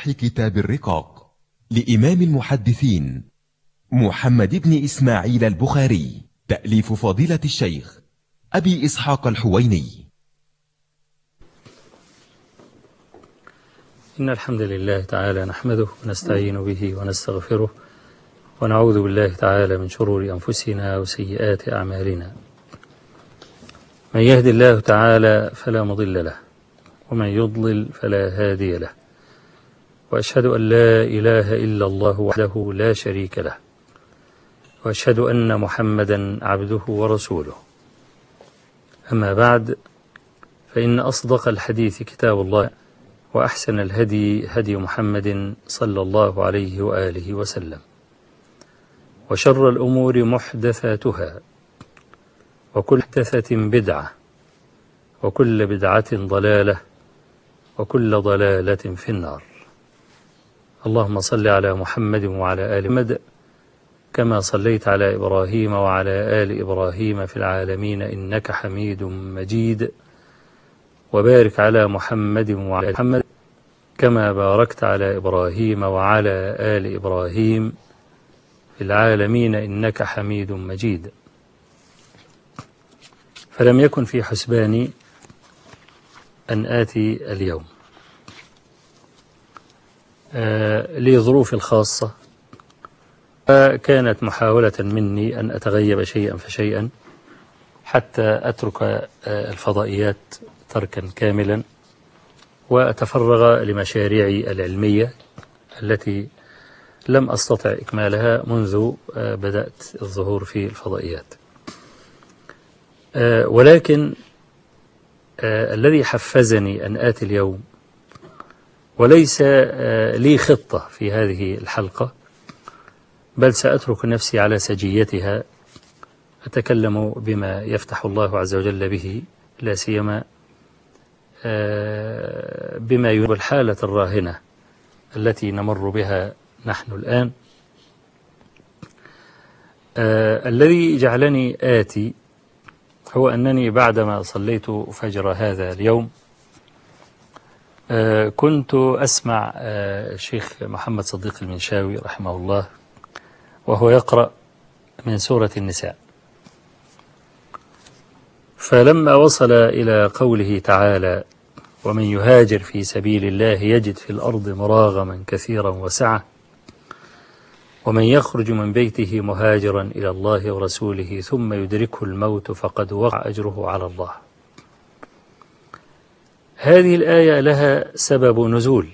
شرح كتاب الرقاق لإمام المحدثين محمد بن إسماعيل البخاري تأليف فضيلة الشيخ أبي إسحاق الحويني إن الحمد لله تعالى نحمده ونستعين به ونستغفره ونعوذ بالله تعالى من شرور أنفسنا وسيئات أعمالنا من يهد الله تعالى فلا مضل له ومن يضلل فلا هادي له وأشهد أن لا إله إلا الله وحده لا شريك له وأشهد أن محمدا عبده ورسوله أما بعد فإن أصدق الحديث كتاب الله وأحسن الهدي هدي محمد صلى الله عليه وآله وسلم وشر الأمور محدثاتها وكل محدثة بدعة وكل بدعة ضلالة وكل ضلالة في النار اللهم صل على محمد وعلى آل محمد كما صليت على إبراهيم وعلى آل إبراهيم في العالمين إنك حميد مجيد وبارك على محمد وعلى آل محمد كما باركت على إبراهيم وعلى آل إبراهيم في العالمين إنك حميد مجيد فلم يكن في حسباني أن آتي اليوم آه لي ظروفي الخاصة كانت محاولة مني أن أتغيب شيئا فشيئا حتى أترك آه الفضائيات تركا كاملا وأتفرغ لمشاريعي العلمية التي لم أستطع إكمالها منذ آه بدأت الظهور في الفضائيات ولكن الذي حفزني أن آتي اليوم وليس لي خطة في هذه الحلقة بل سأترك نفسي على سجيتها أتكلم بما يفتح الله عز وجل به لا سيما بما ينبغي الحالة الراهنة التي نمر بها نحن الآن الذي جعلني آتي هو أنني بعدما صليت فجر هذا اليوم كنت أسمع الشيخ محمد صديق المنشاوي رحمه الله وهو يقرأ من سورة النساء فلما وصل إلى قوله تعالى ومن يهاجر في سبيل الله يجد في الأرض مراغما كثيرا وسعة ومن يخرج من بيته مهاجرا إلى الله ورسوله ثم يدركه الموت فقد وقع أجره على الله هذه الآية لها سبب نزول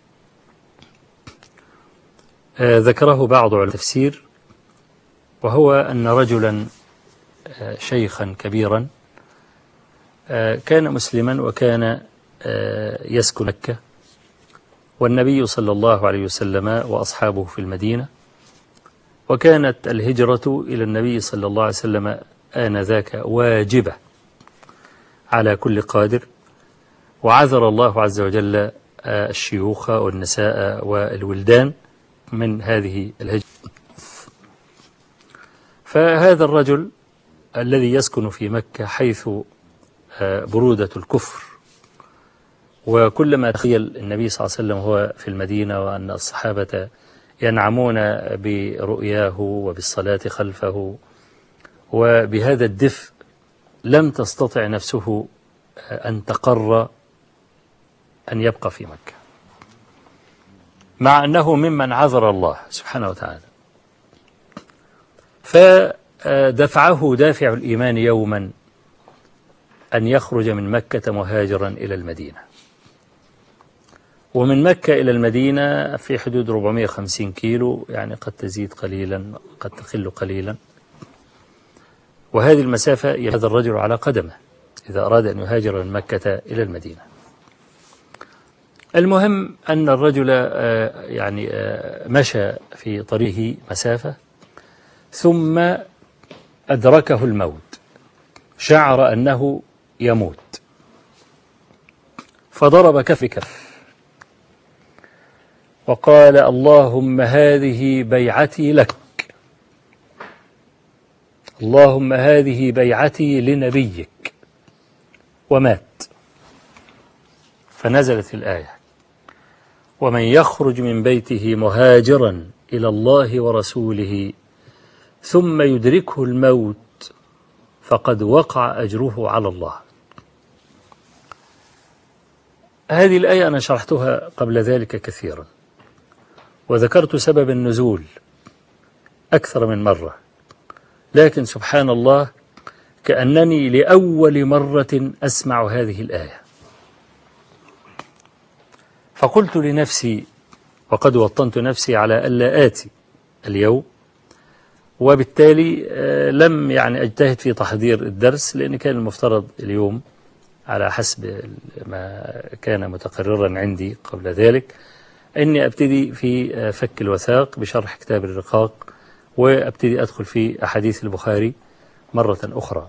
آه ذكره بعض علماء التفسير وهو أن رجلا آه شيخا كبيرا آه كان مسلما وكان يسكن مكة والنبي صلى الله عليه وسلم وأصحابه في المدينة وكانت الهجرة إلى النبي صلى الله عليه وسلم آنذاك واجبة على كل قادر وعذر الله عز وجل الشيوخ والنساء والولدان من هذه الهجرة فهذا الرجل الذي يسكن في مكة حيث برودة الكفر وكلما تخيل النبي صلى الله عليه وسلم هو في المدينة وأن الصحابة ينعمون برؤياه وبالصلاة خلفه وبهذا الدفء لم تستطع نفسه أن تقر أن يبقى في مكة مع أنه ممن عذر الله سبحانه وتعالى فدفعه دافع الإيمان يوما أن يخرج من مكة مهاجرا إلى المدينة ومن مكة إلى المدينة في حدود 450 كيلو يعني قد تزيد قليلا قد تقل قليلا وهذه المسافة هذا الرجل على قدمه إذا أراد أن يهاجر من مكة إلى المدينة المهم أن الرجل يعني مشى في طريقه مسافة ثم أدركه الموت شعر أنه يموت فضرب كف كف وقال اللهم هذه بيعتي لك اللهم هذه بيعتي لنبيك ومات فنزلت الآية ومن يخرج من بيته مهاجرا إلى الله ورسوله ثم يدركه الموت فقد وقع أجره على الله هذه الآية أنا شرحتها قبل ذلك كثيرا وذكرت سبب النزول أكثر من مرة لكن سبحان الله كأنني لأول مرة أسمع هذه الآية فقلت لنفسي وقد وطنت نفسي على ألا آتي اليوم وبالتالي آه، لم يعني أجتهد في تحضير الدرس لأن كان المفترض اليوم على حسب ما كان متقررا عندي قبل ذلك أني أبتدي في آه، فك الوثاق بشرح كتاب الرقاق وأبتدي أدخل في أحاديث البخاري مرة أخرى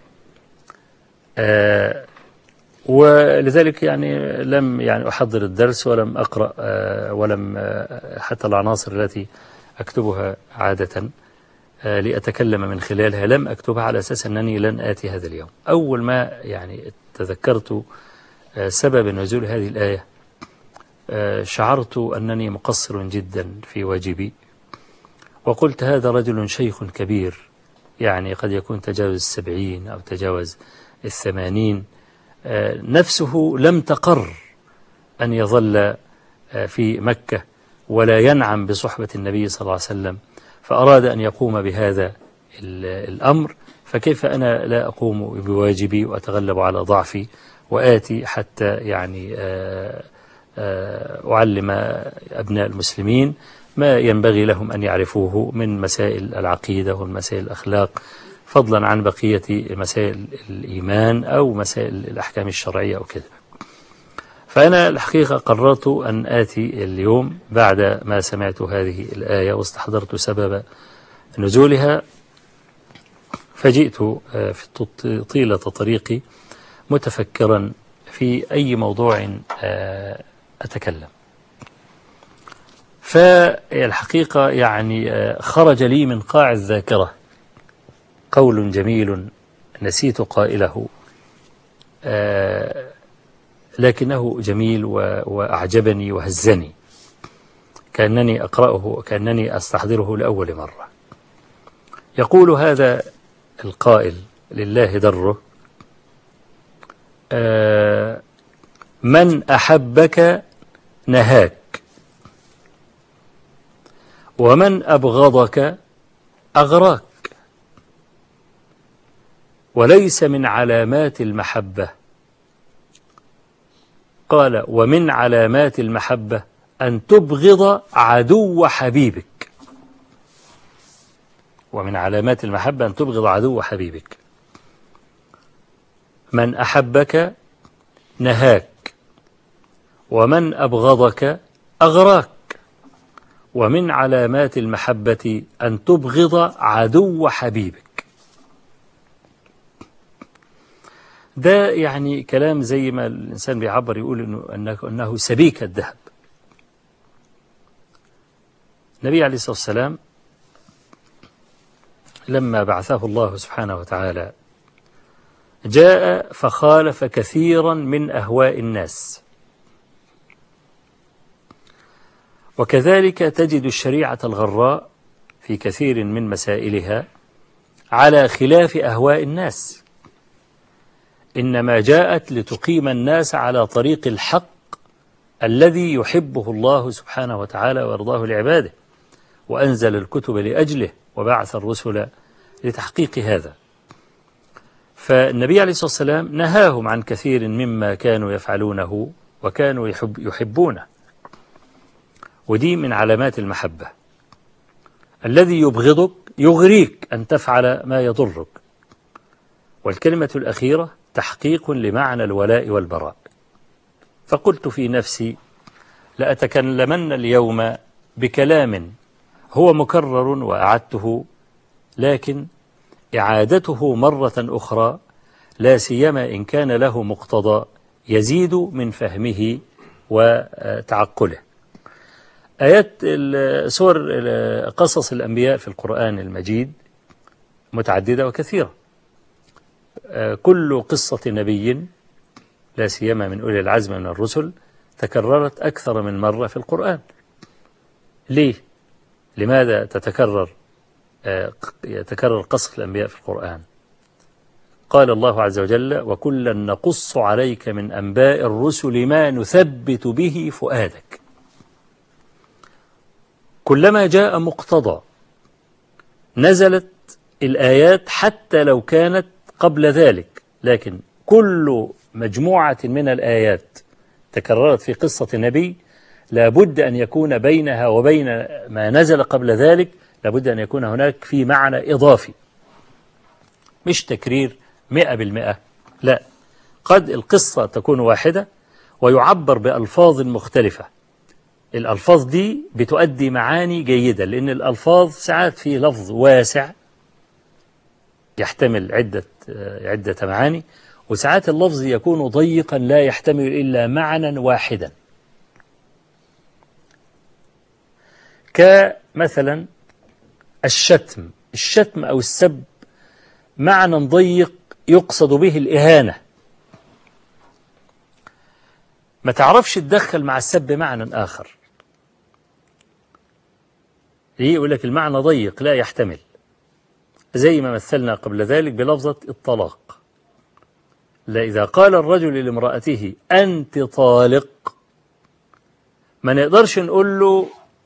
آه، ولذلك يعني لم يعني أحضر الدرس ولم أقرأ آه، ولم آه، حتى العناصر التي أكتبها عادة آه، لأتكلم من خلالها لم أكتبها على أساس أنني لن آتي هذا اليوم أول ما يعني تذكرت آه، سبب نزول هذه الآية آه، شعرت أنني مقصر جدا في واجبي وقلت هذا رجل شيخ كبير يعني قد يكون تجاوز السبعين أو تجاوز الثمانين آه، نفسه لم تقر أن يظل آه، في مكة ولا ينعم بصحبة النبي صلى الله عليه وسلم فأراد أن يقوم بهذا ال- الأمر فكيف أنا لا أقوم بواجبي وأتغلب على ضعفي وآتي حتى يعني آه، آه، أعلم أبناء المسلمين ما ينبغي لهم أن يعرفوه من مسائل العقيدة ومن مسائل الأخلاق فضلا عن بقية مسائل الإيمان أو مسائل الأحكام الشرعية أو كذا فأنا الحقيقة قررت أن آتي اليوم بعد ما سمعت هذه الآية واستحضرت سبب نزولها فجئت آه، في طط- طيلة طريقي متفكرا في أي موضوع آه، أتكلم فالحقيقة يعني آه، خرج لي من قاع الذاكرة قول جميل نسيت قائله آه، لكنه جميل و- وأعجبني وهزني كأنني أقرأه وكأنني أستحضره لأول مرة يقول هذا القائل لله دره آه، من أحبك نهاك ومن أبغضك أغراك وليس من علامات المحبة قال ومن علامات المحبة أن تبغض عدو حبيبك ومن علامات المحبة أن تبغض عدو حبيبك من أحبك نهاك ومن أبغضك أغراك ومن علامات المحبة أن تبغض عدو حبيبك ده يعني كلام زي ما الإنسان بيعبر يقول إنه أنه, أنه سبيك الذهب النبي عليه الصلاة والسلام لما بعثه الله سبحانه وتعالى جاء فخالف كثيرا من أهواء الناس وكذلك تجد الشريعة الغراء في كثير من مسائلها على خلاف أهواء الناس إنما جاءت لتقيم الناس على طريق الحق الذي يحبه الله سبحانه وتعالى ويرضاه لعباده وأنزل الكتب لأجله وبعث الرسل لتحقيق هذا فالنبي عليه الصلاة والسلام نهاهم عن كثير مما كانوا يفعلونه وكانوا يحب يحبونه ودي من علامات المحبة الذي يبغضك يغريك أن تفعل ما يضرك والكلمة الأخيرة تحقيق لمعنى الولاء والبراء فقلت في نفسي لأتكلمن اليوم بكلام هو مكرر وأعدته لكن إعادته مرة أخرى لا سيما إن كان له مقتضى يزيد من فهمه وتعقله آيات ال- سور ال- قصص الأنبياء في القرآن المجيد متعددة وكثيرة آه، كل قصة نبي لا سيما من أولي العزم من الرسل تكررت أكثر من مرة في القرآن ليه؟ لماذا تتكرر آه، يتكرر قصف الأنبياء في القرآن قال الله عز وجل وكلا نقص عليك من أنباء الرسل ما نثبت به فؤادك كلما جاء مقتضى نزلت الآيات حتى لو كانت قبل ذلك لكن كل مجموعة من الآيات تكررت في قصة النبي لابد أن يكون بينها وبين ما نزل قبل ذلك لابد أن يكون هناك في معنى إضافي مش تكرير مئة بالمئة لا قد القصة تكون واحدة ويعبر بألفاظ مختلفة الألفاظ دي بتؤدي معاني جيدة لأن الألفاظ ساعات في لفظ واسع يحتمل عدة عدة معاني وساعات اللفظ يكون ضيقا لا يحتمل إلا معنى واحدا كمثلا الشتم الشتم أو السب معنى ضيق يقصد به الإهانة ما تعرفش تدخل مع السب معنى آخر ليه يقول لك المعنى ضيق لا يحتمل زي ما مثلنا قبل ذلك بلفظة الطلاق لا إذا قال الرجل لامرأته أنت طالق ما نقدرش نقول له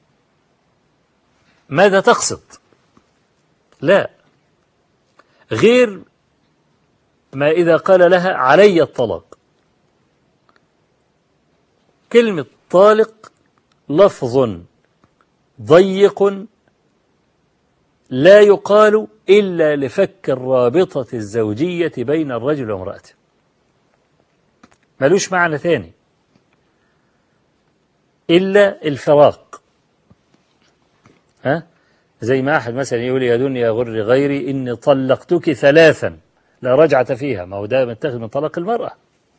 ماذا تقصد لا غير ما إذا قال لها علي الطلاق كلمة طالق لفظ ضيق لا يقال إلا لفك الرابطة الزوجية بين الرجل وامرأته ملوش معنى ثاني إلا الفراق ها زي ما أحد مثلا يقول يا دنيا غر غيري إني طلقتك ثلاثا لا رجعة فيها ما هو ده متاخد من طلاق المرأة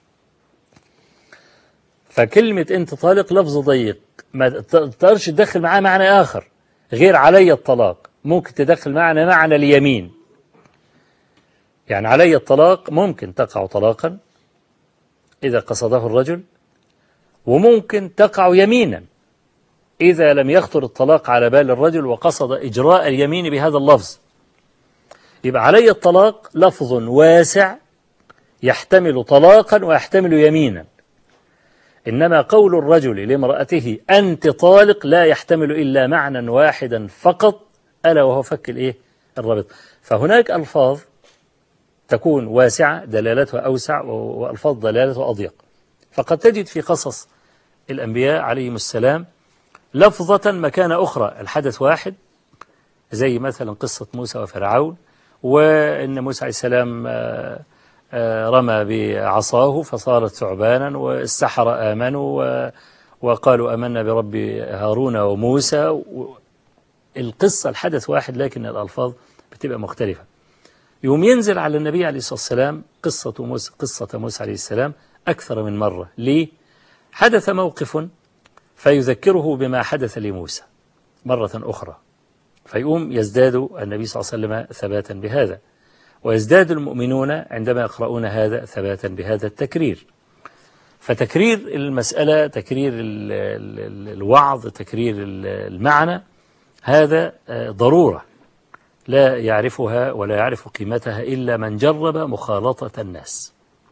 فكلمة أنت طالق لفظ ضيق ما تقدرش تدخل معاه معنى آخر غير علي الطلاق ممكن تدخل معنى معنى اليمين يعني علي الطلاق ممكن تقع طلاقا إذا قصده الرجل وممكن تقع يمينا إذا لم يخطر الطلاق على بال الرجل وقصد إجراء اليمين بهذا اللفظ يبقى علي الطلاق لفظ واسع يحتمل طلاقا ويحتمل يمينا إنما قول الرجل لامرأته أنت طالق لا يحتمل إلا معنى واحدا فقط ألا وهو فك الإيه الرابط فهناك ألفاظ تكون واسعة دلالتها أوسع وألفاظ دلالتها أضيق فقد تجد في قصص الأنبياء عليهم السلام لفظة مكان أخرى الحدث واحد زي مثلا قصة موسى وفرعون وإن موسى عليه السلام رمى بعصاه فصارت ثعبانا والسحر آمنوا وقالوا أمنا برب هارون وموسى القصة الحدث واحد لكن الألفاظ بتبقى مختلفة يوم ينزل على النبي عليه الصلاة والسلام قصة موسى, قصة موسى عليه السلام أكثر من مرة ليه؟ حدث موقف فيذكره بما حدث لموسى مرة أخرى فيقوم يزداد النبي صلى الله عليه وسلم ثباتا بهذا ويزداد المؤمنون عندما يقرؤون هذا ثباتا بهذا التكرير فتكرير المسألة تكرير الوعظ تكرير المعنى هذا ضرورة لا يعرفها ولا يعرف قيمتها إلا من جرب مخالطة الناس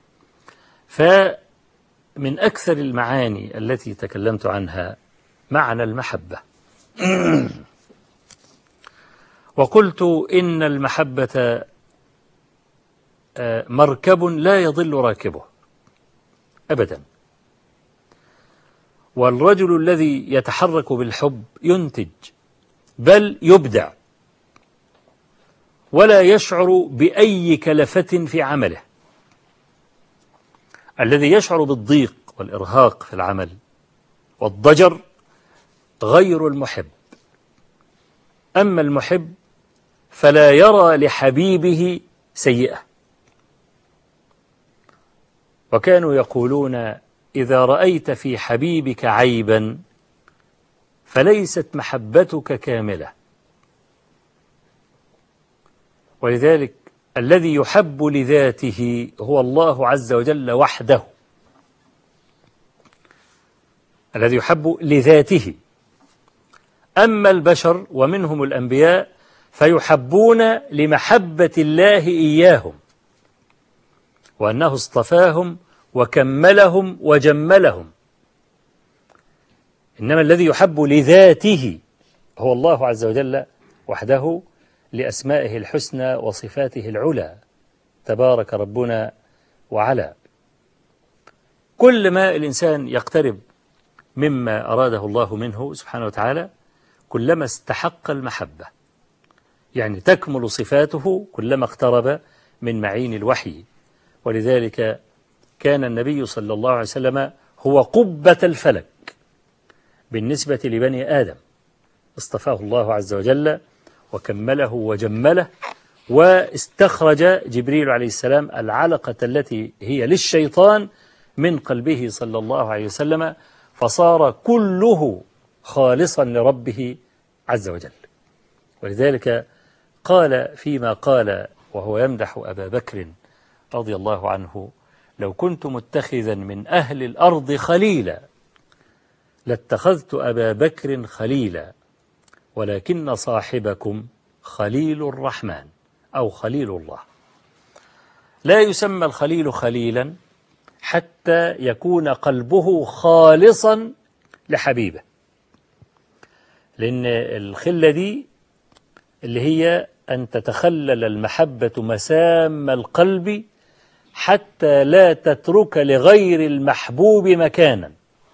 فمن أكثر المعاني التي تكلمت عنها معنى المحبة وقلت إن المحبة مركب لا يضل راكبه أبدا والرجل الذي يتحرك بالحب ينتج بل يبدع ولا يشعر بأي كلفة في عمله الذي يشعر بالضيق والإرهاق في العمل والضجر غير المحب أما المحب فلا يرى لحبيبه سيئة وكانوا يقولون إذا رأيت في حبيبك عيبا فليست محبتك كاملة ولذلك الذي يحب لذاته هو الله عز وجل وحده الذي يحب لذاته أما البشر ومنهم الأنبياء فيحبون لمحبة الله إياهم وأنه اصطفاهم وكملهم وجملهم إنما الذي يحب لذاته هو الله عز وجل وحده لأسمائه الحسنى وصفاته العلى تبارك ربنا وعلا كل ما الإنسان يقترب مما أراده الله منه سبحانه وتعالى كلما استحق المحبة يعني تكمل صفاته كلما اقترب من معين الوحي ولذلك كان النبي صلى الله عليه وسلم هو قبة الفلك بالنسبة لبني آدم اصطفاه الله عز وجل وكمله وجمله واستخرج جبريل عليه السلام العلقة التي هي للشيطان من قلبه صلى الله عليه وسلم فصار كله خالصا لربه عز وجل ولذلك قال فيما قال وهو يمدح أبا بكر رضي الله عنه لو كنت متخذا من أهل الأرض خليلا لاتخذت أبا بكر خليلا ولكن صاحبكم خليل الرحمن أو خليل الله لا يسمى الخليل خليلا حتى يكون قلبه خالصا لحبيبه لأن الخلة دي اللي هي أن تتخلل المحبة مسام القلب حتى لا تترك لغير المحبوب مكانا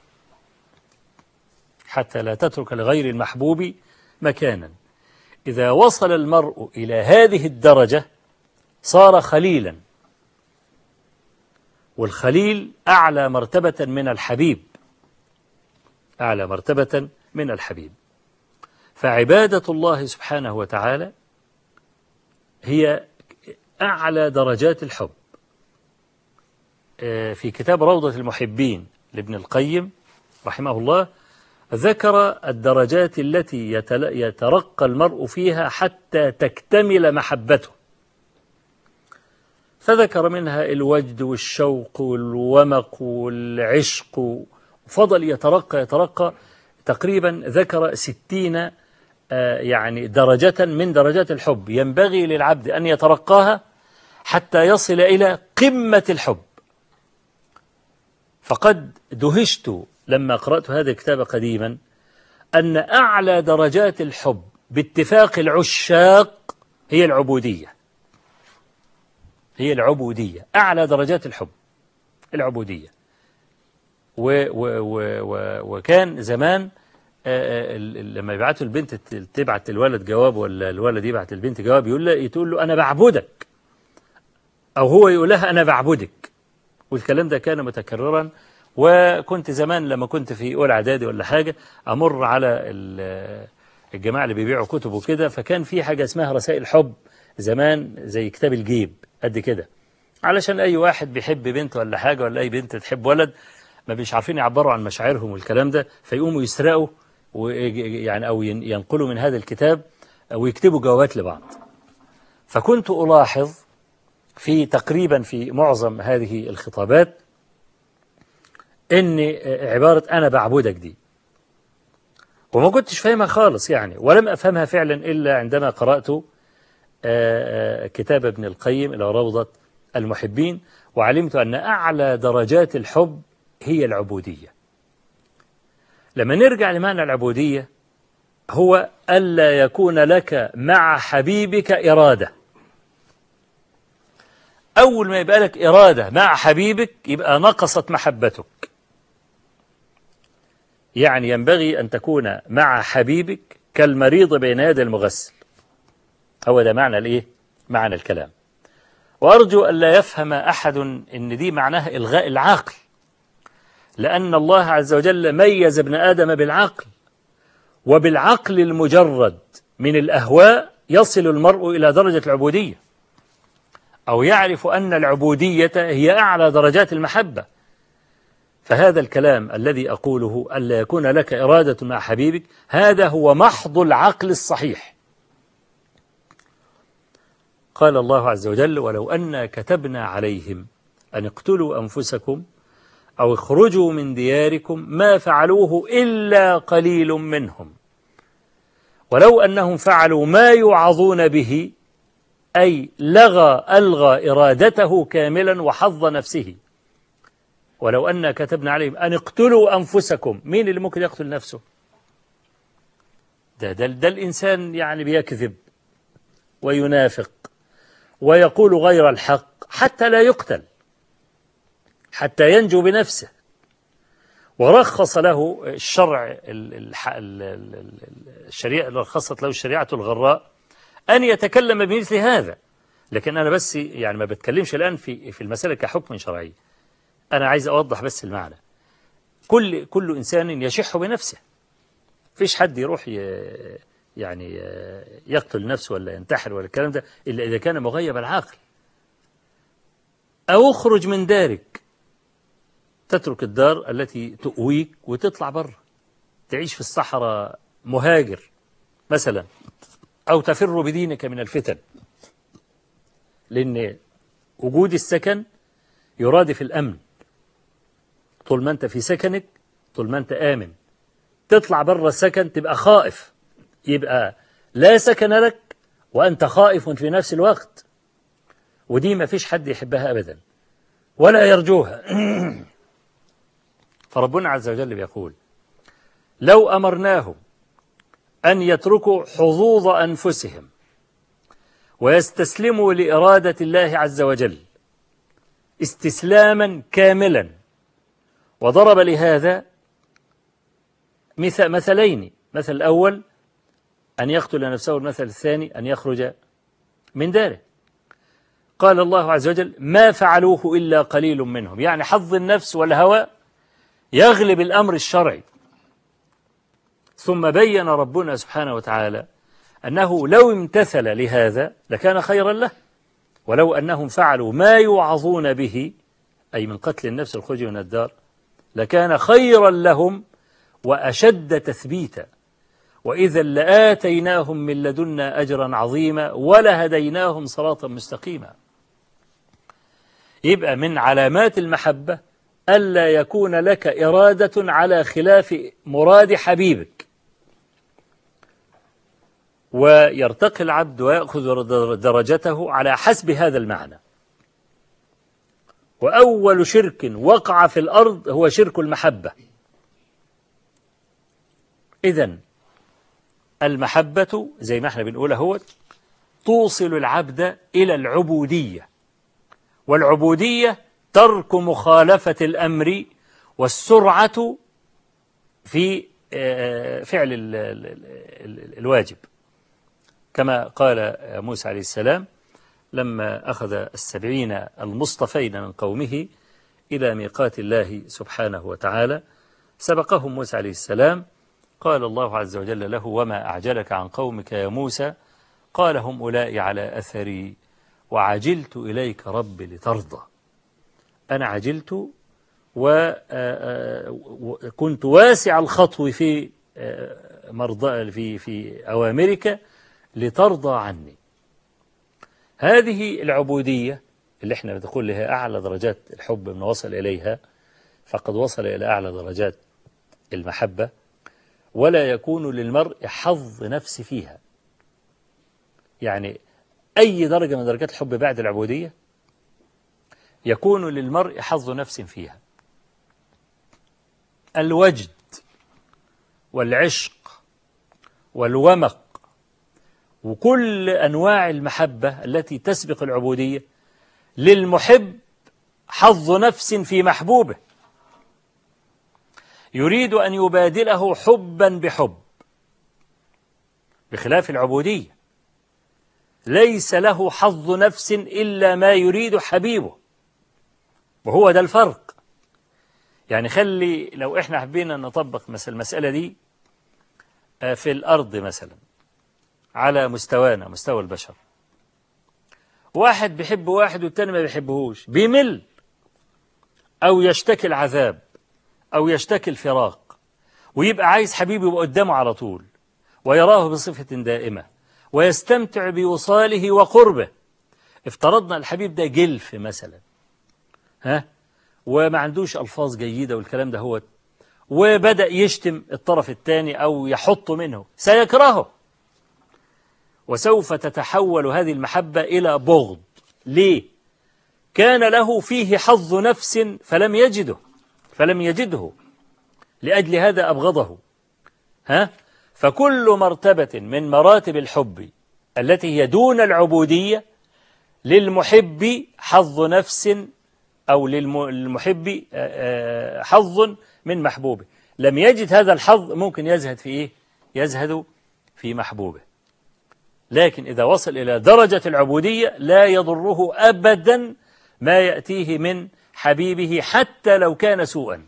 حتى لا تترك لغير المحبوب مكانا إذا وصل المرء إلى هذه الدرجة صار خليلا والخليل أعلى مرتبة من الحبيب أعلى مرتبة من الحبيب فعبادة الله سبحانه وتعالى هي أعلى درجات الحب في كتاب روضة المحبين لابن القيم رحمه الله ذكر الدرجات التي يترقى المرء فيها حتى تكتمل محبته فذكر منها الوجد والشوق والومق والعشق فضل يترقى يترقى تقريبا ذكر ستين يعني درجة من درجات الحب ينبغي للعبد أن يترقاها حتى يصل إلى قمة الحب فقد دهشت لما قرأت هذا الكتاب قديما أن أعلى درجات الحب باتفاق العشاق هي العبودية هي العبودية أعلى درجات الحب العبودية و و و و وكان زمان لما يبعتوا البنت تبعت الولد جواب ولا الولد يبعت البنت جواب يقول له تقول له أنا بعبدك أو هو يقول لها أنا بعبدك والكلام ده كان متكررا وكنت زمان لما كنت في أولى إعدادي ولا حاجة أمر على الجماعة اللي بيبيعوا كتب وكده فكان في حاجة اسمها رسائل حب زمان زي كتاب الجيب قد كده علشان أي واحد بيحب بنت ولا حاجة ولا أي بنت تحب ولد ما بيش عارفين يعبروا عن مشاعرهم والكلام ده فيقوموا يسرقوا يعني أو ينقلوا من هذا الكتاب ويكتبوا جوابات لبعض فكنت ألاحظ في تقريبا في معظم هذه الخطابات ان عبارة أنا بعبدك دي وما كنتش فاهمها خالص يعني ولم أفهمها فعلا إلا عندما قرأت كتاب ابن القيم إلى روضة المحبين وعلمت أن أعلى درجات الحب هي العبودية لما نرجع لمعنى العبودية هو ألا يكون لك مع حبيبك إرادة أول ما يبقى لك إرادة مع حبيبك يبقى نقصت محبتك يعني ينبغي أن تكون مع حبيبك كالمريض بين يدي المغسل هو ده معنى الإيه؟ معنى الكلام وأرجو أن لا يفهم أحد أن دي معناها إلغاء العقل لأن الله عز وجل ميز ابن آدم بالعقل وبالعقل المجرد من الأهواء يصل المرء إلى درجة العبودية أو يعرف أن العبودية هي أعلى درجات المحبة فهذا الكلام الذي أقوله ألا يكون لك إرادة مع حبيبك هذا هو محض العقل الصحيح قال الله عز وجل ولو أنا كتبنا عليهم أن اقتلوا أنفسكم أو اخرجوا من دياركم ما فعلوه إلا قليل منهم ولو أنهم فعلوا ما يوعظون به أي لغى ألغى إرادته كاملا وحظ نفسه ولو أن كتبنا عليهم أن اقتلوا أنفسكم مين اللي ممكن يقتل نفسه ده, ده, ده الإنسان يعني بيكذب وينافق ويقول غير الحق حتى لا يقتل حتى ينجو بنفسه ورخص له الشرع الشريعة رخصت له الشريعة الغراء أن يتكلم بمثل هذا لكن أنا بس يعني ما بتكلمش الآن في في المسألة كحكم شرعي أنا عايز أوضح بس المعنى كل كل إنسان يشح بنفسه فيش حد يروح يعني يقتل نفسه ولا ينتحر ولا الكلام ده إلا إذا كان مغيب العقل أو اخرج من دارك تترك الدار التي تؤويك وتطلع بره تعيش في الصحراء مهاجر مثلا أو تفر بدينك من الفتن لأن وجود السكن يرادف الأمن طول ما أنت في سكنك طول ما أنت آمن تطلع بره السكن تبقى خائف يبقى لا سكن لك وأنت خائف في نفس الوقت ودي ما فيش حد يحبها أبدا ولا يرجوها فربنا عز وجل بيقول لو أمرناهم أن يتركوا حظوظ أنفسهم ويستسلموا لإرادة الله عز وجل استسلاما كاملا وضرب لهذا مثلين مثل الأول أن يقتل نفسه المثل الثاني أن يخرج من داره قال الله عز وجل ما فعلوه إلا قليل منهم يعني حظ النفس والهوى يغلب الأمر الشرعي ثم بين ربنا سبحانه وتعالى أنه لو امتثل لهذا لكان خيرا له ولو أنهم فعلوا ما يوعظون به أي من قتل النفس الخروج من الدار لكان خيرا لهم وأشد تثبيتا وإذا لآتيناهم من لدنا أجرا عظيما ولهديناهم صراطا مستقيما يبقى من علامات المحبة ألا يكون لك إرادة على خلاف مراد حبيبك ويرتقي العبد ويأخذ درجته على حسب هذا المعنى وأول شرك وقع في الأرض هو شرك المحبة إذا المحبة زي ما احنا بنقول هو توصل العبد إلى العبودية والعبودية ترك مخالفة الأمر والسرعة في فعل الواجب كما قال موسى عليه السلام لما أخذ السبعين المصطفين من قومه إلى ميقات الله سبحانه وتعالى سبقهم موسى عليه السلام قال الله عز وجل له وما أعجلك عن قومك يا موسى قال هم أولئك على أثري وعجلت إليك رب لترضى أنا عجلت وكنت واسع الخطو في مرضى في في أوامرك لترضى عني هذه العبودية اللي احنا بنقول لها أعلى درجات الحب من وصل إليها فقد وصل إلى أعلى درجات المحبة ولا يكون للمرء حظ نفس فيها يعني أي درجة من درجات الحب بعد العبودية يكون للمرء حظ نفس فيها الوجد والعشق والومق وكل أنواع المحبة التي تسبق العبودية للمحب حظ نفس في محبوبه يريد أن يبادله حبا بحب بخلاف العبودية ليس له حظ نفس إلا ما يريد حبيبه وهو ده الفرق يعني خلي لو احنا حبينا نطبق مثل المسألة دي في الأرض مثلا على مستوانا مستوى البشر واحد بيحب واحد والتاني ما بيحبهوش بيمل أو يشتكي العذاب أو يشتكي الفراق ويبقى عايز حبيبه يبقى قدامه على طول ويراه بصفة دائمة ويستمتع بوصاله وقربه افترضنا الحبيب ده جلف مثلا ها وما عندوش ألفاظ جيدة والكلام ده هو وبدأ يشتم الطرف الثاني أو يحط منه سيكرهه وسوف تتحول هذه المحبة إلى بغض ليه؟ كان له فيه حظ نفس فلم يجده فلم يجده لأجل هذا أبغضه ها؟ فكل مرتبة من مراتب الحب التي هي دون العبودية للمحب حظ نفس أو للمحب حظ من محبوبه لم يجد هذا الحظ ممكن يزهد في إيه؟ يزهد في محبوبه لكن إذا وصل إلى درجة العبودية لا يضره أبدا ما يأتيه من حبيبه حتى لو كان سوءا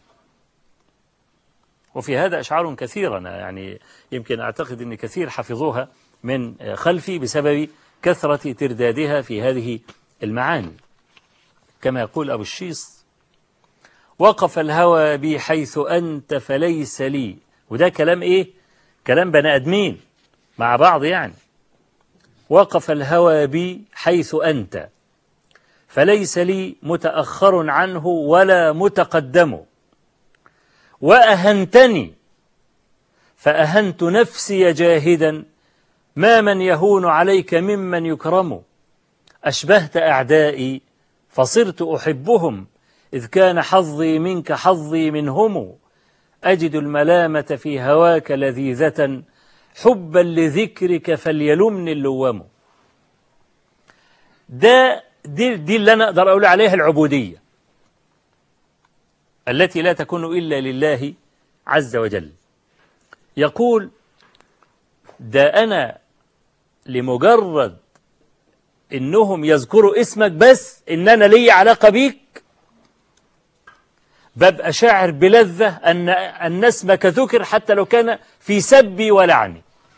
وفي هذا أشعار كثيرة يعني يمكن أعتقد أن كثير حفظوها من خلفي بسبب كثرة تردادها في هذه المعاني كما يقول أبو الشيص وقف الهوى بي حيث أنت فليس لي وده كلام إيه كلام بني أدمين مع بعض يعني وقف الهوى بي حيث أنت فليس لي متأخر عنه ولا متقدم وأهنتني فأهنت نفسي جاهدا ما من يهون عليك ممن يكرم أشبهت أعدائي فصرت أحبهم إذ كان حظي منك حظي منهم أجد الملامة في هواك لذيذة حبا لذكرك فليلمني اللوام ده دي, دي اللي أنا أقدر أقول عليها العبودية التي لا تكون إلا لله عز وجل يقول ده أنا لمجرد إنهم يذكروا اسمك بس إن أنا لي علاقة بيك ببقى شاعر بلذة أن, أن اسمك ذكر حتى لو كان في سبي ولعني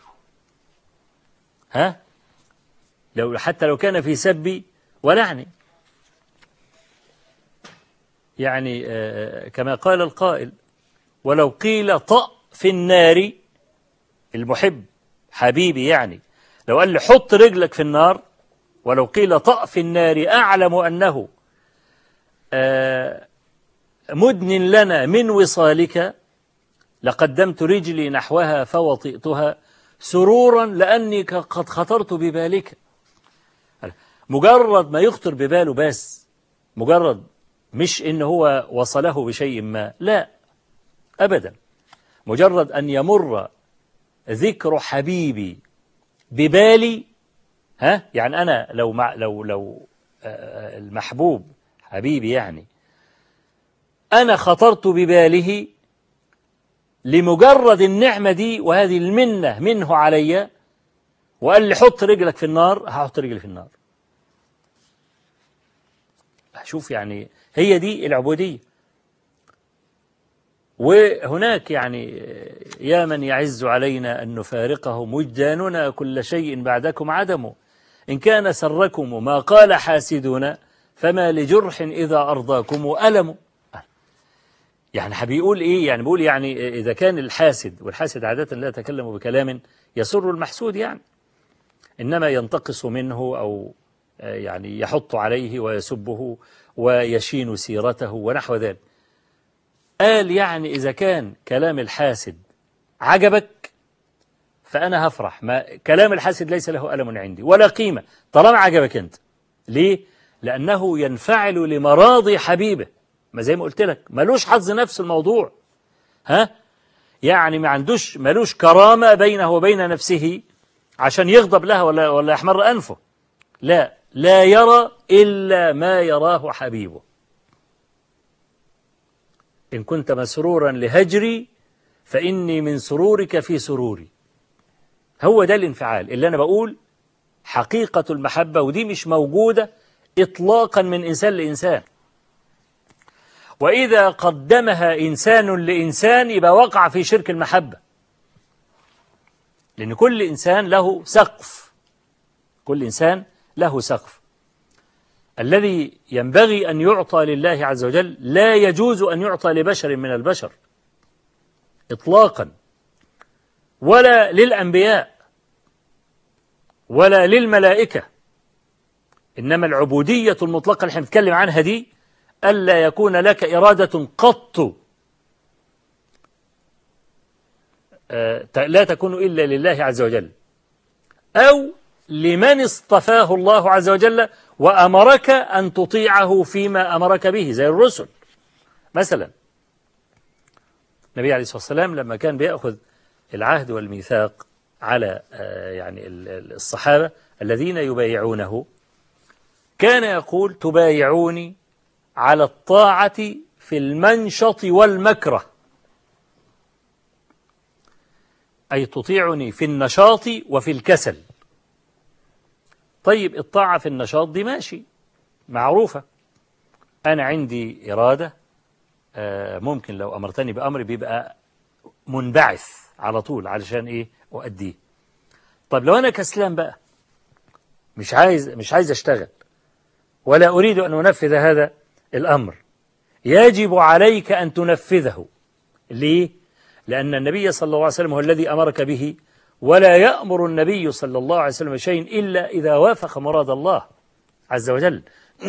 ها لو حتى لو كان في سبي ولعني يعني كما قال القائل ولو قيل طأ في النار المحب حبيبي يعني لو قال لي حط رجلك في النار ولو قيل طأ في النار أعلم أنه مدن لنا من وصالك لقدمت رجلي نحوها فوطئتها سرورا لأني قد خطرت ببالك مجرد ما يخطر بباله بس مجرد مش إن هو وصله بشيء ما لا أبدا مجرد أن يمر ذكر حبيبي ببالي ها يعني أنا لو مع لو لو المحبوب حبيبي يعني أنا خطرت بباله لمجرد النعمة دي وهذه المنة منه علي وقال لي حط رجلك في النار هحط رجلي في النار شوف يعني هي دي العبودية وهناك يعني يا من يعز علينا أن نفارقه وجداننا كل شيء بعدكم عدم إن كان سركم ما قال حاسدنا فما لجرح إذا أرضاكم ألم يعني بيقول إيه يعني بيقول يعني إذا كان الحاسد والحاسد عادة لا يتكلم بكلام يسر المحسود يعني إنما ينتقص منه أو يعني يحط عليه ويسبه ويشين سيرته ونحو ذلك قال يعني إذا كان كلام الحاسد عجبك فأنا هفرح ما كلام الحاسد ليس له ألم عندي ولا قيمة طالما عجبك أنت ليه؟ لأنه ينفعل لمراضي حبيبه ما زي ما قلت لك ملوش حظ نفس الموضوع ها يعني ما عندوش ملوش كرامة بينه وبين نفسه عشان يغضب لها ولا ولا يحمر أنفه لا لا يرى إلا ما يراه حبيبه إن كنت مسرورا لهجري فإني من سرورك في سروري هو ده الانفعال اللي أنا بقول حقيقة المحبة ودي مش موجودة إطلاقا من إنسان لإنسان وإذا قدمها إنسان لإنسان يبقى وقع في شرك المحبة لأن كل إنسان له سقف كل إنسان له سقف الذي ينبغي أن يعطى لله عز وجل لا يجوز أن يعطى لبشر من البشر إطلاقا ولا للأنبياء ولا للملائكة إنما العبودية المطلقة اللي احنا بنتكلم عنها دي ألا يكون لك إرادة قط آه، لا تكون إلا لله عز وجل أو لمن اصطفاه الله عز وجل وأمرك أن تطيعه فيما أمرك به زي الرسل مثلا النبي عليه الصلاة والسلام لما كان بيأخذ العهد والميثاق على آه، يعني الصحابة الذين يبايعونه كان يقول تبايعوني على الطاعة في المنشط والمكره أي تطيعني في النشاط وفي الكسل طيب الطاعة في النشاط دي ماشي معروفة أنا عندي إرادة آه، ممكن لو أمرتني بأمر بيبقى منبعث على طول علشان إيه أؤديه طب لو أنا كسلان بقى مش عايز مش عايز أشتغل ولا أريد أن أنفذ هذا الأمر يجب عليك أن تنفذه ليه؟ لأن النبي صلى الله عليه وسلم هو الذي أمرك به ولا يأمر النبي صلى الله عليه وسلم شيء إلا إذا وافق مراد الله عز وجل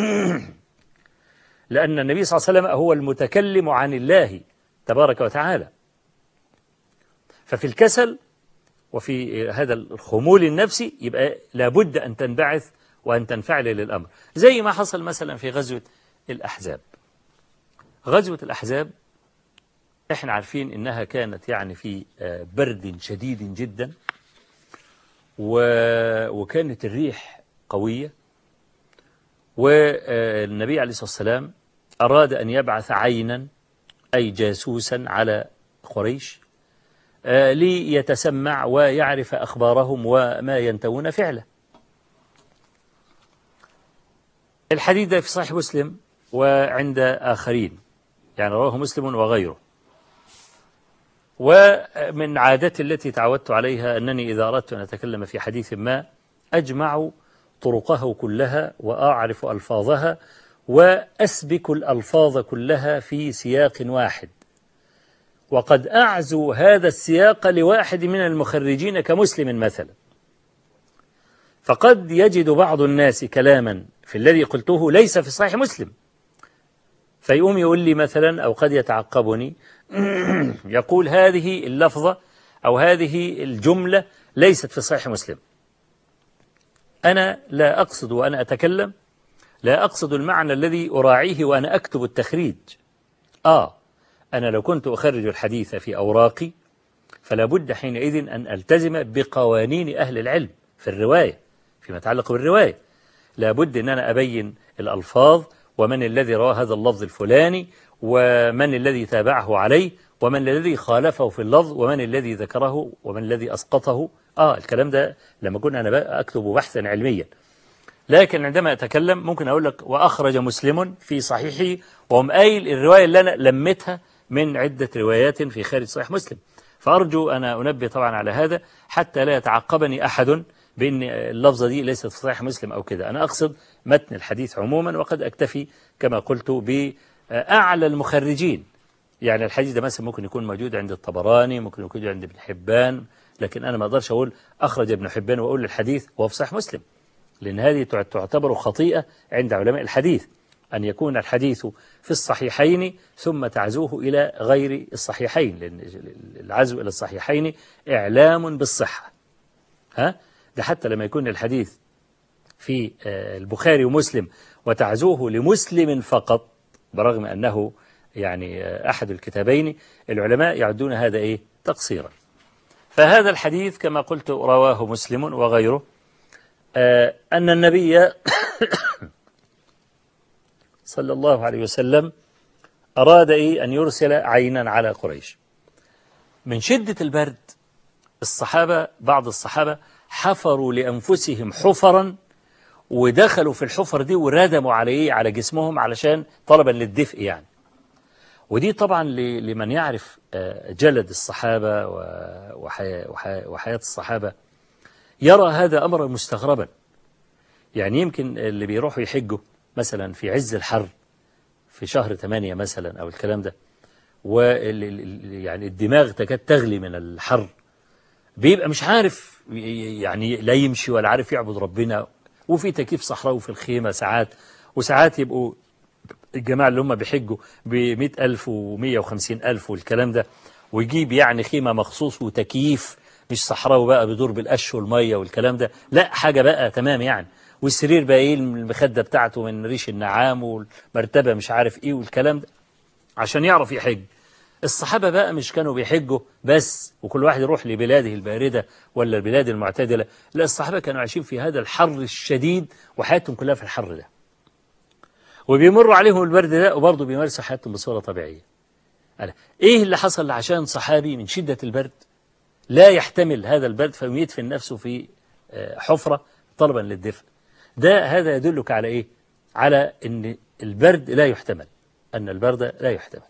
لأن النبي صلى الله عليه وسلم هو المتكلم عن الله تبارك وتعالى ففي الكسل وفي هذا الخمول النفسي يبقى لابد أن تنبعث وأن تنفعل للأمر زي ما حصل مثلا في غزوة الأحزاب غزوة الأحزاب احنا عارفين انها كانت يعني في آه، برد شديد جدا وكانت الريح قوية والنبي عليه الصلاة والسلام أراد أن يبعث عينا أي جاسوسا على قريش آه، ليتسمع ويعرف أخبارهم وما ينتون فعله الحديث في صحيح مسلم وعند آخرين يعني رواه مسلم وغيره ومن عادتي التي تعودت عليها أنني إذا أردت أن أتكلم في حديث ما أجمع طرقه كلها وأعرف ألفاظها وأسبك الألفاظ كلها في سياق واحد وقد أعزو هذا السياق لواحد من المخرجين كمسلم مثلا فقد يجد بعض الناس كلاما في الذي قلته ليس في صحيح مسلم فيقوم يقول لي مثلا أو قد يتعقبني يقول هذه اللفظة أو هذه الجملة ليست في صحيح مسلم أنا لا أقصد وأنا أتكلم لا أقصد المعنى الذي أراعيه وأنا أكتب التخريج آه أنا لو كنت أخرج الحديث في أوراقي فلا بد حينئذ أن ألتزم بقوانين أهل العلم في الرواية فيما يتعلق بالرواية لا بد أن أنا أبين الألفاظ ومن الذي روى هذا اللفظ الفلاني ومن الذي تابعه عليه ومن الذي خالفه في اللفظ ومن الذي ذكره ومن الذي أسقطه آه الكلام ده لما كنا أنا أكتب بحثا علميا لكن عندما أتكلم ممكن أقول لك وأخرج مسلم في صحيحه وهم قايل الرواية اللي أنا لمتها من عدة روايات في خارج صحيح مسلم فأرجو أنا أنبه طبعا على هذا حتى لا يتعقبني أحد بأن اللفظة دي ليست في صحيح مسلم أو كده أنا أقصد متن الحديث عموما وقد أكتفي كما قلت بأعلى المخرجين يعني الحديث ده مثلا ممكن يكون موجود عند الطبراني ممكن يكون عند ابن حبان لكن أنا ما أقدرش أقول أخرج ابن حبان وأقول الحديث وهو في صحيح مسلم لأن هذه تعتبر خطيئة عند علماء الحديث أن يكون الحديث في الصحيحين ثم تعزوه إلى غير الصحيحين لأن العزو إلى الصحيحين إعلام بالصحة ها ده حتى لما يكون الحديث في آه، البخاري ومسلم وتعزوه لمسلم فقط برغم أنه يعني آه، أحد الكتابين العلماء يعدون هذا إيه تقصيرا فهذا الحديث كما قلت رواه مسلم وغيره آه، أن النبي صلى الله عليه وسلم أراد إيه أن يرسل عينا على قريش من شدة البرد الصحابة بعض الصحابة حفروا لأنفسهم حفرا ودخلوا في الحفر دي وردموا على إيه على جسمهم علشان طلبا للدفء يعني ودي طبعا لمن يعرف آه، جلد الصحابة وحياة الصحابة يرى هذا أمرا مستغربا يعني يمكن اللي بيروحوا يحجوا مثلا في عز الحر في شهر ثمانية مثلا أو الكلام ده ويعني الدماغ تكاد تغلي من الحر بيبقى مش عارف يعني لا يمشي ولا عارف يعبد ربنا وفي تكييف صحراوي في الخيمة ساعات وساعات يبقوا الجماعة اللي هم بيحجوا بمئة ألف ومية وخمسين ألف والكلام ده ويجيب يعني خيمة مخصوص وتكييف مش صحراوي بقى بيدور بالقش والمية والكلام ده لا حاجة بقى تمام يعني والسرير بقى ايه المخدة بتاعته من ريش النعام والمرتبة مش عارف ايه والكلام ده عشان يعرف يحج الصحابة بقى مش كانوا بيحجوا بس وكل واحد يروح لبلاده الباردة ولا البلاد المعتدلة لا الصحابة كانوا عايشين في هذا الحر الشديد وحياتهم كلها في الحر ده وبيمر عليهم البرد ده وبرضه بيمارسوا حياتهم بصورة طبيعية أنا ايه اللي حصل عشان صحابي من شدة البرد لا يحتمل هذا البرد فيدفن نفسه في حفرة طلبا للدفء ده هذا يدلك على ايه على ان البرد لا يحتمل ان البرد لا يحتمل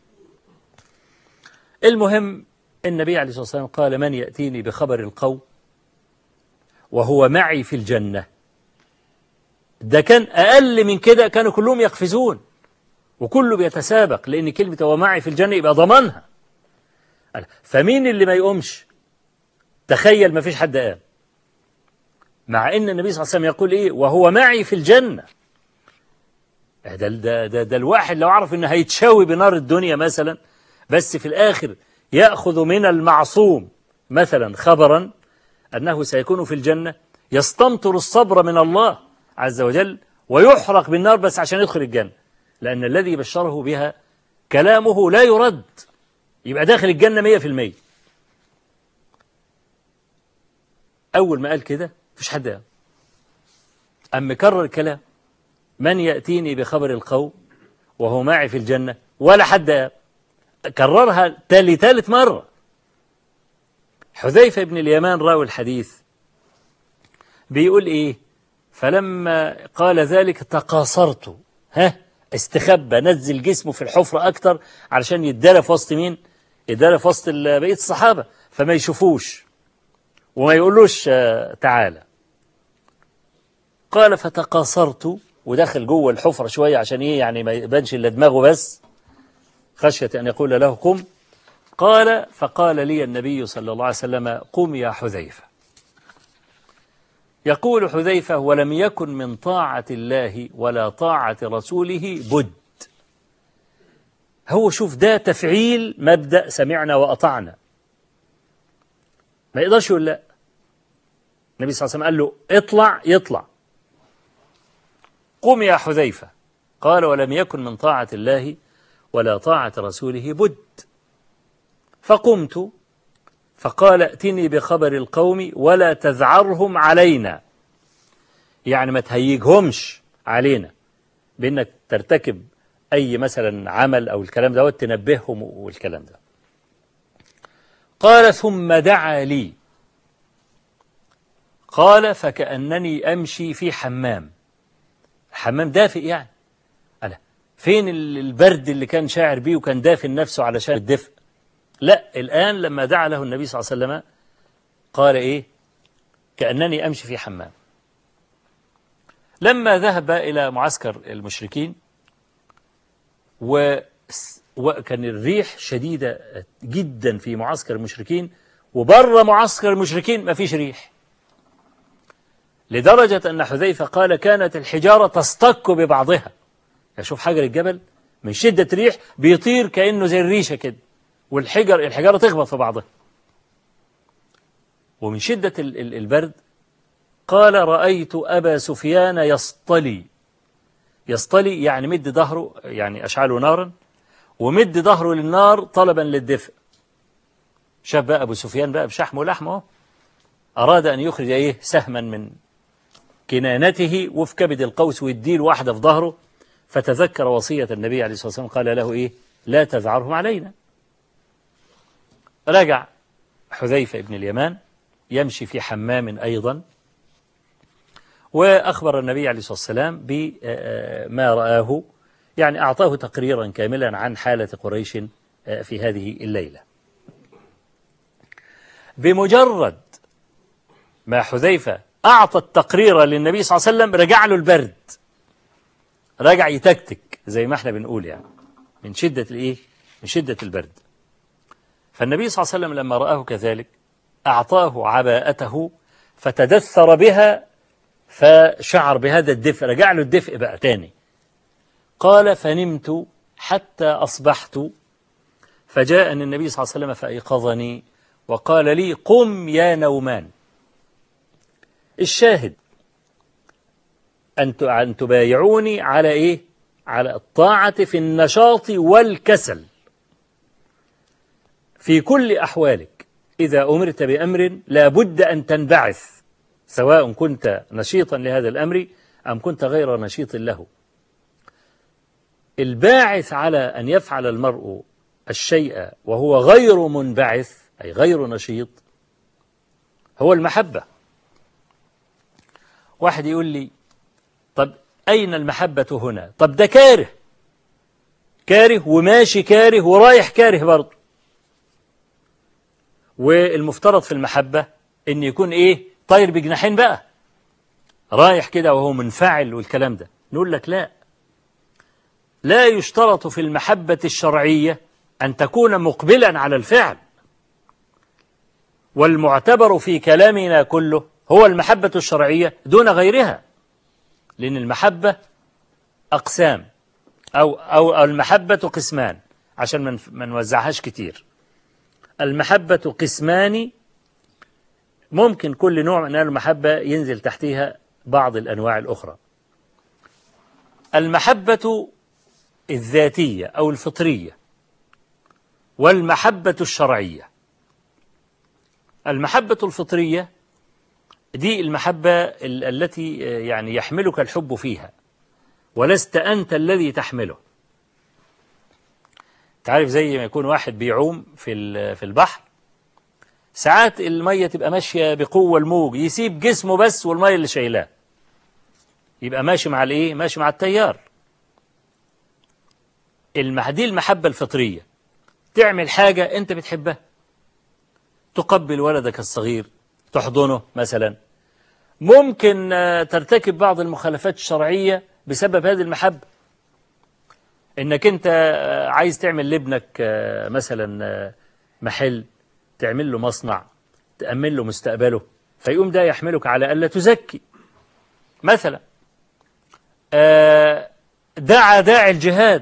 المهم النبي عليه الصلاة والسلام قال من يأتيني بخبر القوم وهو معي في الجنة ده كان أقل من كده كانوا كلهم يقفزون وكله بيتسابق لأن كلمة هو معي في الجنة يبقى ضمنها فمين اللي ما يقومش تخيل ما فيش حد قام مع ان النبي صلى الله عليه وسلم يقول ايه وهو معي في الجنة ده, ده, ده, ده الواحد لو عرف انه هيتشاوي بنار الدنيا مثلا بس في الآخر يأخذ من المعصوم مثلا خبرا أنه سيكون في الجنة يستمطر الصبر من الله عز وجل ويحرق بالنار بس عشان يدخل الجنة لأن الذي بشره بها كلامه لا يرد يبقى داخل الجنة مية في المية أول ما قال كده مفيش حد قام أم كرر الكلام من يأتيني بخبر القوم وهو معي في الجنة ولا حد قام كررها تالي ثالث مرة حذيفة بن اليمان راوي الحديث بيقول إيه فلما قال ذلك تقاصرت ها استخبى نزل جسمه في الحفرة أكتر علشان يتدارى في وسط مين يتدارى في وسط بقية الصحابة فما يشوفوش وما يقولوش تعالى قال فتقاصرت ودخل جوه الحفرة شوية عشان إيه يعني ما يبانش إلا دماغه بس خشية أن يقول له قم قال فقال لي النبي صلى الله عليه وسلم قم يا حذيفة يقول حذيفة ولم يكن من طاعة الله ولا طاعة رسوله بد هو شوف ده تفعيل مبدأ سمعنا وأطعنا ما يقدرش يقول لا النبي صلى الله عليه وسلم قال له اطلع يطلع قم يا حذيفة قال ولم يكن من طاعة الله ولا طاعة رسوله بد فقمت فقال ائتني بخبر القوم ولا تذعرهم علينا يعني ما تهيجهمش علينا بأنك ترتكب أي مثلا عمل أو الكلام ده تنبههم والكلام ده قال ثم دعا لي قال فكأنني أمشي في حمام حمام دافئ يعني أنا فين البرد اللي كان شاعر بيه وكان دافن نفسه علشان الدفء لا الآن لما دعا له النبي صلى الله عليه وسلم قال إيه كأنني أمشي في حمام لما ذهب إلى معسكر المشركين و وكان الريح شديدة جدا في معسكر المشركين وبره معسكر المشركين ما فيش ريح لدرجة أن حذيفة قال كانت الحجارة تصطك ببعضها يشوف حجر الجبل من شدة ريح بيطير كأنه زي الريشة كده والحجر الحجارة تخبط في بعضها ومن شدة البرد قال رأيت أبا سفيان يصطلي يصطلي يعني مد ظهره يعني أشعله نارا ومد ظهره للنار طلبا للدفء شاف بقى أبو سفيان بقى بشحمه ولحمه أراد أن يخرج إيه سهما من كنانته وفي كبد القوس ويديل واحدة في ظهره فتذكر وصية النبي عليه الصلاة والسلام قال له إيه لا تذعرهم علينا رجع حذيفة بن اليمان يمشي في حمام أيضا وأخبر النبي عليه الصلاة والسلام بما رآه يعني أعطاه تقريرا كاملا عن حالة قريش في هذه الليلة بمجرد ما حذيفة أعطى التقرير للنبي صلى الله عليه وسلم رجع له البرد رجع يتكتك زي ما احنا بنقول يعني من شدة الإيه؟ من شدة البرد فالنبي صلى الله عليه وسلم لما رآه كذلك أعطاه عباءته فتدثر بها فشعر بهذا الدفء رجع له الدفء بقى تاني قال فنمت حتى أصبحت فجاءني النبي صلى الله عليه وسلم فأيقظني وقال لي قم يا نومان الشاهد أن أن تبايعوني على إيه؟ على الطاعة في النشاط والكسل في كل أحوالك إذا أمرت بأمر لا بد أن تنبعث سواء كنت نشيطا لهذا الأمر أم كنت غير نشيط له الباعث على أن يفعل المرء الشيء وهو غير منبعث أي غير نشيط هو المحبة واحد يقول لي طب أين المحبة هنا طب ده كاره كاره وماشي كاره ورايح كاره برضه والمفترض في المحبة إن يكون إيه طاير بجناحين بقى رايح كده وهو منفعل والكلام ده نقول لك لا لا يشترط في المحبة الشرعية أن تكون مقبلا على الفعل والمعتبر في كلامنا كله هو المحبة الشرعية دون غيرها لأن المحبة أقسام أو, أو المحبة قسمان عشان ما نوزعهاش كتير المحبة قسمان ممكن كل نوع من المحبة ينزل تحتها بعض الأنواع الأخرى المحبة الذاتية أو الفطرية والمحبة الشرعية المحبة الفطرية دي المحبة التي يعني يحملك الحب فيها ولست أنت الذي تحمله تعرف زي ما يكون واحد بيعوم في في البحر ساعات المية تبقى ماشية بقوة الموج يسيب جسمه بس والمية اللي شايلاه يبقى ماشي مع الايه ماشي مع التيار دي المحبة الفطرية تعمل حاجة انت بتحبها تقبل ولدك الصغير تحضنه مثلا ممكن ترتكب بعض المخالفات الشرعية بسبب هذه المحبة انك انت عايز تعمل لابنك مثلا محل تعمل له مصنع تأمن له مستقبله فيقوم ده يحملك على ألا تزكي مثلا دعا داعي الجهاد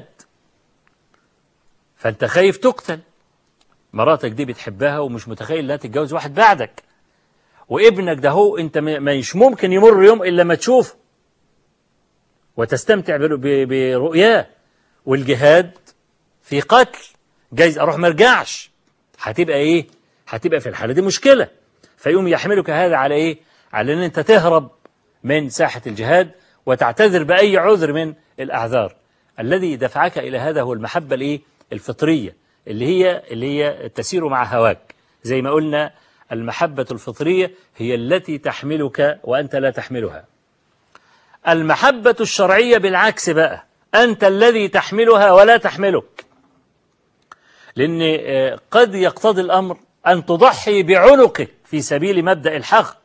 فأنت خايف تقتل مراتك دي بتحبها ومش متخيل انها تتجوز واحد بعدك وابنك ده هو انت مش ممكن يمر يوم الا ما تشوفه وتستمتع برؤياه والجهاد في قتل جايز اروح ما ارجعش هتبقى ايه هتبقى في الحاله دي مشكله فيقوم يحملك هذا على ايه على ان انت تهرب من ساحه الجهاد وتعتذر باي عذر من الاعذار الذي دفعك الى هذا هو المحبه الايه الفطريه اللي هي اللي هي تسير مع هواك زي ما قلنا المحبه الفطريه هي التي تحملك وانت لا تحملها المحبه الشرعيه بالعكس بقى أنت الذي تحملها ولا تحملك لأن قد يقتضي الأمر أن تضحي بعنقك في سبيل مبدأ الحق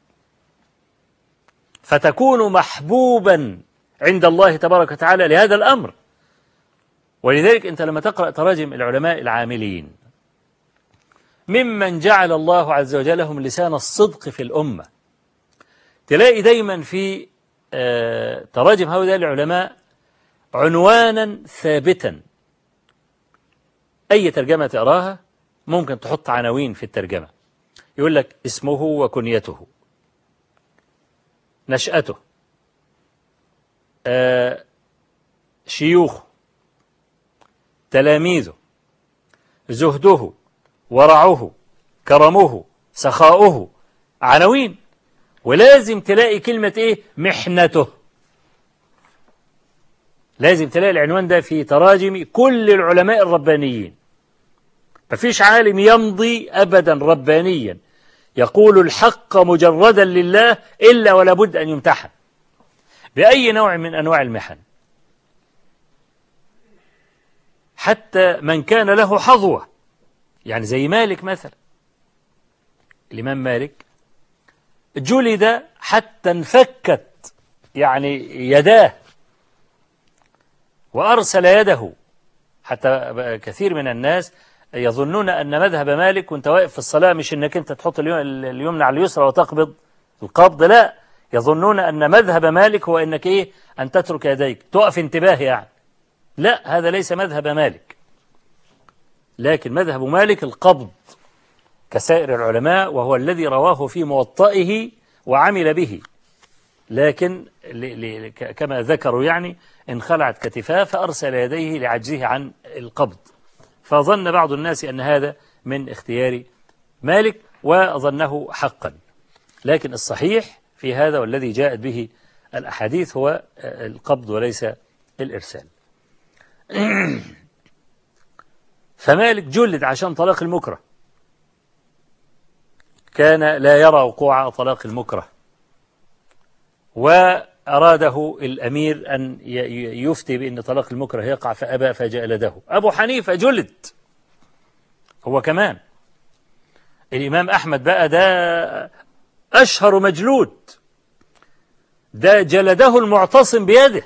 فتكون محبوبا عند الله تبارك وتعالى لهذا الأمر ولذلك أنت لما تقرأ تراجم العلماء العاملين ممن جعل الله عز وجل لهم لسان الصدق في الأمة تلاقي دايما في تراجم هؤلاء العلماء عنوانا ثابتا أي ترجمة تقراها ممكن تحط عناوين في الترجمة يقول لك اسمه وكنيته نشأته آه شيوخه تلاميذه زهده ورعه كرمه سخاؤه عناوين ولازم تلاقي كلمة ايه محنته لازم تلاقي العنوان ده في تراجم كل العلماء الربانيين مفيش عالم يمضي أبدا ربانيا يقول الحق مجردا لله إلا ولا بد أن يمتحن بأي نوع من أنواع المحن حتى من كان له حظوة يعني زي مالك مثلا الإمام مالك جلد حتى انفكت يعني يداه وأرسل يده حتى كثير من الناس يظنون أن مذهب مالك وانت واقف في الصلاة مش أنك أنت تحط اليمنى على اليسرى وتقبض القبض لا يظنون أن مذهب مالك هو أنك إيه أن تترك يديك تقف انتباه يعني لا هذا ليس مذهب مالك لكن مذهب مالك القبض كسائر العلماء وهو الذي رواه في موطئه وعمل به لكن كما ذكروا يعني انخلعت كتفاه فأرسل يديه لعجزه عن القبض فظن بعض الناس أن هذا من اختيار مالك وظنه حقا لكن الصحيح في هذا والذي جاءت به الأحاديث هو القبض وليس الإرسال فمالك جلد عشان طلاق المكره كان لا يرى وقوع طلاق المكره وأراده الأمير أن يفتي بأن طلاق المكره يقع فأبى فجلده أبو حنيفة جلد هو كمان الإمام أحمد بقى ده أشهر مجلود ده جلده المعتصم بيده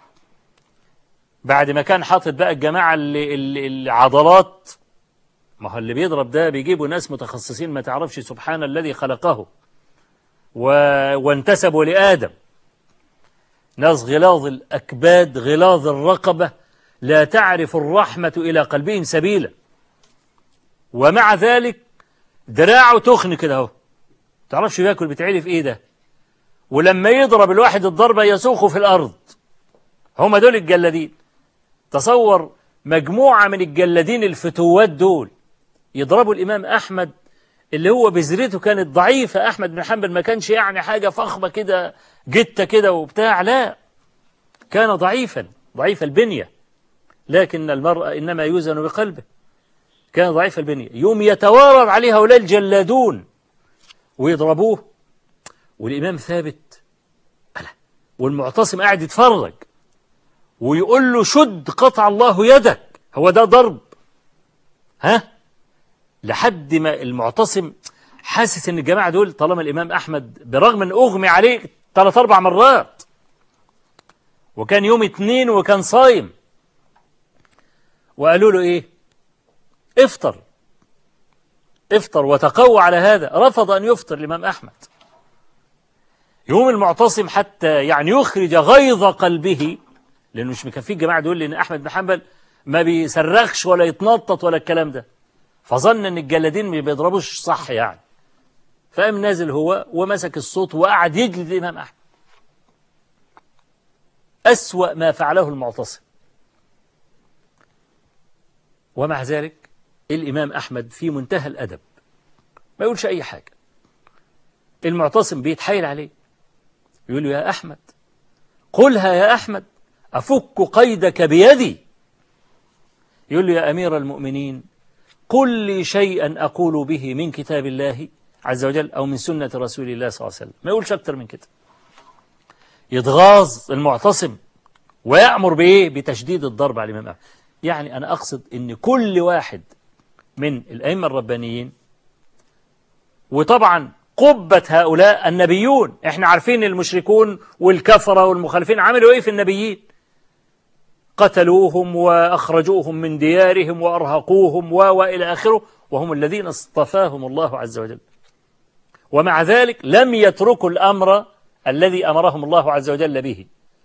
بعد ما كان حاطط بقى الجماعة اللي, اللي العضلات ما هو اللي بيضرب ده بيجيبوا ناس متخصصين ما تعرفش سبحان الذي خلقه و... وانتسبوا لآدم ناس غلاظ الأكباد غلاظ الرقبة لا تعرف الرحمة إلى قلبهم سبيلا ومع ذلك دراعه تخن كده اهو تعرفش بياكل بتعرف ايه ده ولما يضرب الواحد الضربة يسوخه في الأرض هم دول الجلادين تصور مجموعة من الجلادين الفتوات دول يضربوا الإمام أحمد اللي هو بذرته كانت ضعيفة أحمد بن حنبل ما كانش يعني حاجة فخمة كده جتة كده وبتاع لا كان ضعيفا ضعيف البنية لكن المرأة إنما يوزن بقلبه كان ضعيف البنية يوم يتوارد عليه هؤلاء الجلادون ويضربوه والإمام ثابت ألا والمعتصم قاعد يتفرج ويقول له شد قطع الله يدك هو ده ضرب ها لحد ما المعتصم حاسس ان الجماعة دول طالما الإمام أحمد برغم ان أغمي عليه ثلاث أربع مرات وكان يوم اتنين وكان صايم وقالوا له إيه افطر افطر وتقوى على هذا رفض أن يفطر الإمام أحمد يوم المعتصم حتى يعني يخرج غيظ قلبه لأنه مش مكفيه الجماعة دول لأن أحمد بن حنبل ما بيصرخش ولا يتنطط ولا الكلام ده فظن أن الجلادين ما بيضربوش صح يعني فقام نازل هو ومسك الصوت وقعد يجلد الإمام أحمد أسوأ ما فعله المعتصم ومع ذلك الإمام أحمد في منتهى الأدب ما يقولش أي حاجة المعتصم بيتحايل عليه يقول له يا أحمد قلها يا أحمد أفك قيدك بيدي يقول له يا أمير المؤمنين قل لي شيئا أقول به من كتاب الله عز وجل أو من سنة رسول الله صلى الله عليه وسلم ما يقولش أكتر من كده يتغاظ المعتصم ويأمر بإيه بتشديد الضرب على الإمام أحمد يعني أنا أقصد أن كل واحد من الأئمة الربانيين وطبعا قبة هؤلاء النبيون احنا عارفين المشركون والكفرة والمخالفين عملوا ايه في النبيين قتلوهم وأخرجوهم من ديارهم وأرهقوهم وإلى آخره وهم الذين اصطفاهم الله عز وجل ومع ذلك لم يتركوا الأمر الذي أمرهم الله عز وجل به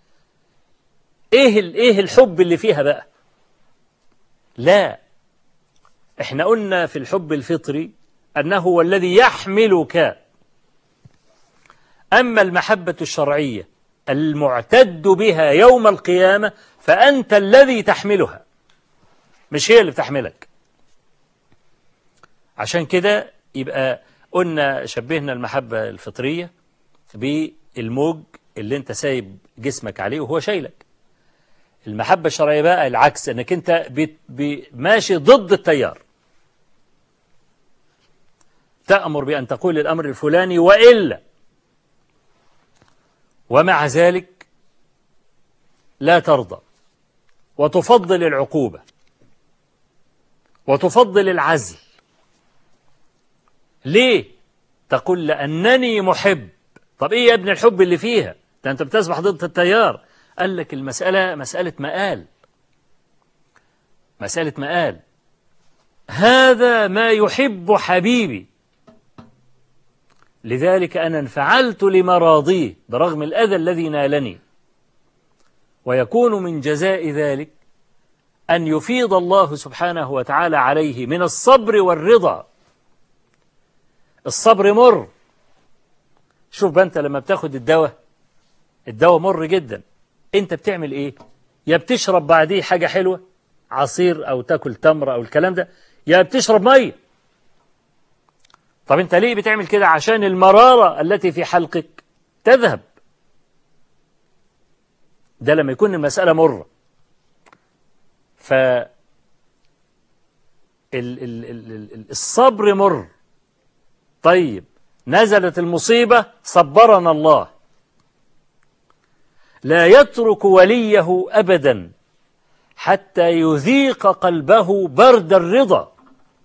إيه, إيه الحب اللي فيها بقى لا احنا قلنا في الحب الفطري أنه هو الذي يحملك أما المحبة الشرعية المعتد بها يوم القيامة فأنت الذي تحملها مش هي اللي بتحملك عشان كده يبقى قلنا شبهنا المحبة الفطرية بالموج اللي انت سايب جسمك عليه وهو شايلك المحبة الشرعية بقى العكس انك انت ماشي ضد التيار تأمر بأن تقول الأمر الفلاني وإلا ومع ذلك لا ترضى وتفضل العقوبة وتفضل العزل ليه تقول لأنني محب طب إيه يا ابن الحب اللي فيها ده أنت بتسبح ضد التيار قال لك المسألة مسألة مآل مسألة مآل هذا ما يحب حبيبي لذلك أنا انفعلت لمراضيه برغم الأذى الذي نالني ويكون من جزاء ذلك أن يفيض الله سبحانه وتعالى عليه من الصبر والرضا الصبر مر شوف بقى أنت لما بتاخد الدواء الدواء مر جدا أنت بتعمل إيه يا بتشرب بعديه حاجة حلوة عصير أو تاكل تمر أو الكلام ده يا بتشرب مية طب أنت ليه بتعمل كده عشان المرارة التي في حلقك تذهب ده لما يكون المسألة مرة ف ال ال ال ال الصبر مر طيب نزلت المصيبة صبرنا الله لا يترك وليه أبدا حتى يذيق قلبه برد الرضا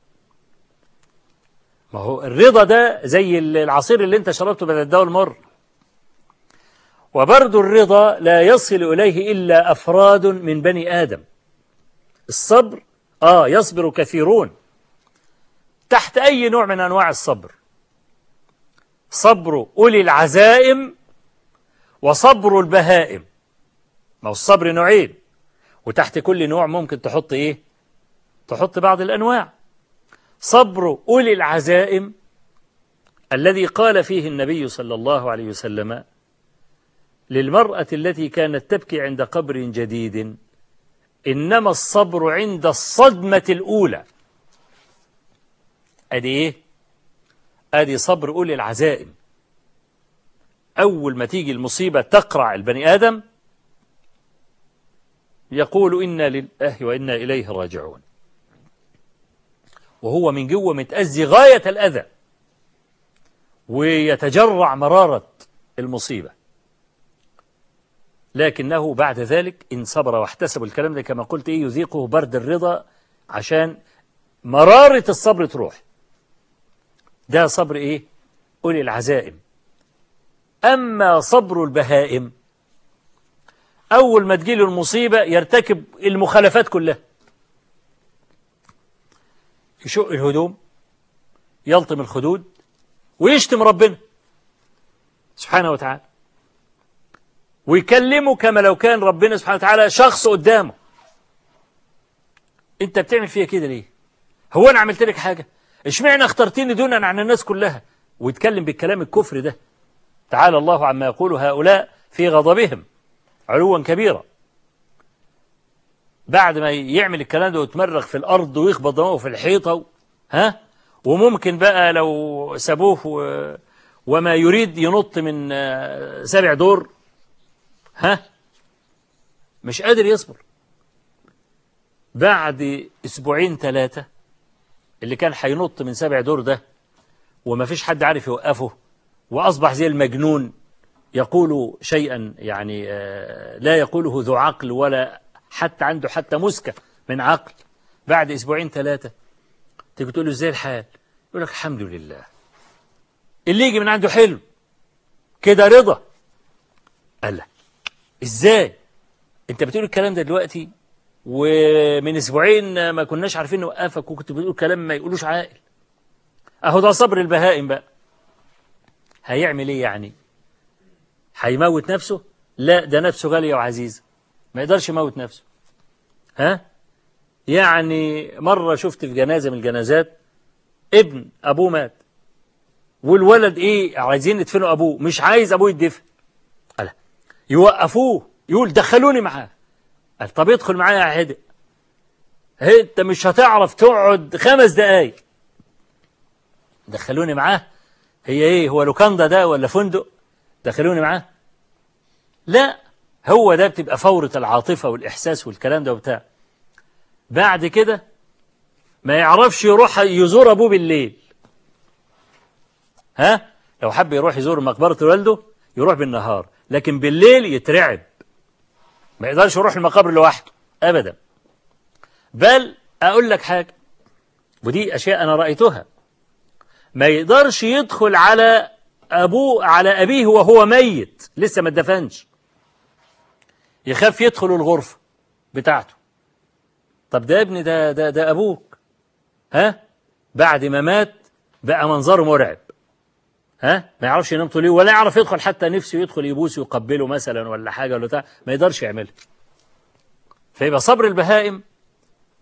ما هو الرضا ده زي العصير اللي انت شربته بدل الدواء المر وبرد الرضا لا يصل إليه إلا أفراد من بني آدم الصبر آه يصبر كثيرون تحت أي نوع من أنواع الصبر صبر أولي العزائم وصبر البهائم ما هو الصبر نوعين وتحت كل نوع ممكن تحط إيه تحط بعض الأنواع صبر أولي العزائم الذي قال فيه النبي صلى الله عليه وسلم للمرأة التي كانت تبكي عند قبر جديد إنما الصبر عند الصدمة الأولى أدي إيه؟ أدي صبر أولي العزائم أول ما تيجي المصيبة تقرع البني آدم يقول إنا لله وإنا إليه راجعون وهو من جوه متأذي غاية الأذى ويتجرع مرارة المصيبة لكنه بعد ذلك إن صبر واحتسب الكلام ده كما قلت إيه يذيقه برد الرضا عشان مرارة الصبر تروح ده صبر إيه أولي العزائم أما صبر البهائم أول ما تجيله المصيبة يرتكب المخالفات كلها يشق الهدوم يلطم الخدود ويشتم ربنا سبحانه وتعالى ويكلمه كما لو كان ربنا سبحانه وتعالى شخص قدامه انت بتعمل فيها كده ليه هو انا عملت لك حاجه اشمعنى اخترتني دونا عن الناس كلها ويتكلم بالكلام الكفر ده تعالى الله عما يقول هؤلاء في غضبهم علوا كبيرا بعد ما يعمل الكلام ده ويتمرغ في الارض ويخبط دماغه في الحيطه ها وممكن بقى لو سابوه و... وما يريد ينط من سابع دور ها مش قادر يصبر بعد اسبوعين ثلاثة اللي كان هينط من سابع دور ده وما فيش حد عارف يوقفه وأصبح زي المجنون يقول شيئا يعني لا يقوله ذو عقل ولا حتى عنده حتى مسكة من عقل بعد اسبوعين ثلاثة تيجي تقول له ازاي الحال يقول لك الحمد لله اللي يجي من عنده حلو كده رضا قال لا ازاي انت بتقول الكلام ده دلوقتي ومن اسبوعين ما كناش عارفين نوقفك وكنت بتقول كلام ما يقولوش عاقل اهو ده صبر البهائم بقى هيعمل ايه يعني هيموت نفسه لا ده نفسه غالية وعزيزة ما يقدرش يموت نفسه ها يعني مرة شفت في جنازة من الجنازات ابن أبوه مات والولد إيه عايزين يدفنوا أبوه مش عايز أبوه يدفن قال يوقفوه يقول دخلوني معاه قال طب ادخل معايا يا هدئ انت مش هتعرف تقعد خمس دقايق دخلوني معاه هي ايه هو لوكاندا ده ولا فندق دخلوني معاه لا هو ده بتبقى فورة العاطفة والإحساس والكلام ده وبتاع بعد كده ما يعرفش يروح يزور أبوه بالليل ها لو حب يروح يزور مقبرة والده يروح بالنهار لكن بالليل يترعب ما يقدرش يروح المقابر لوحده أبدا بل أقول لك حاجة ودي أشياء أنا رأيتها ما يقدرش يدخل على أبوه على أبيه وهو ميت لسه ما اتدفنش يخاف يدخل الغرفة بتاعته طب ده ابني ده ده ده أبوك ها بعد ما مات بقى منظره مرعب ها ما يعرفش ينام طول ولا يعرف يدخل حتى نفسه يدخل يبوس ويقبله مثلا ولا حاجة ولا بتاع ما يقدرش يعملها فيبقى صبر البهائم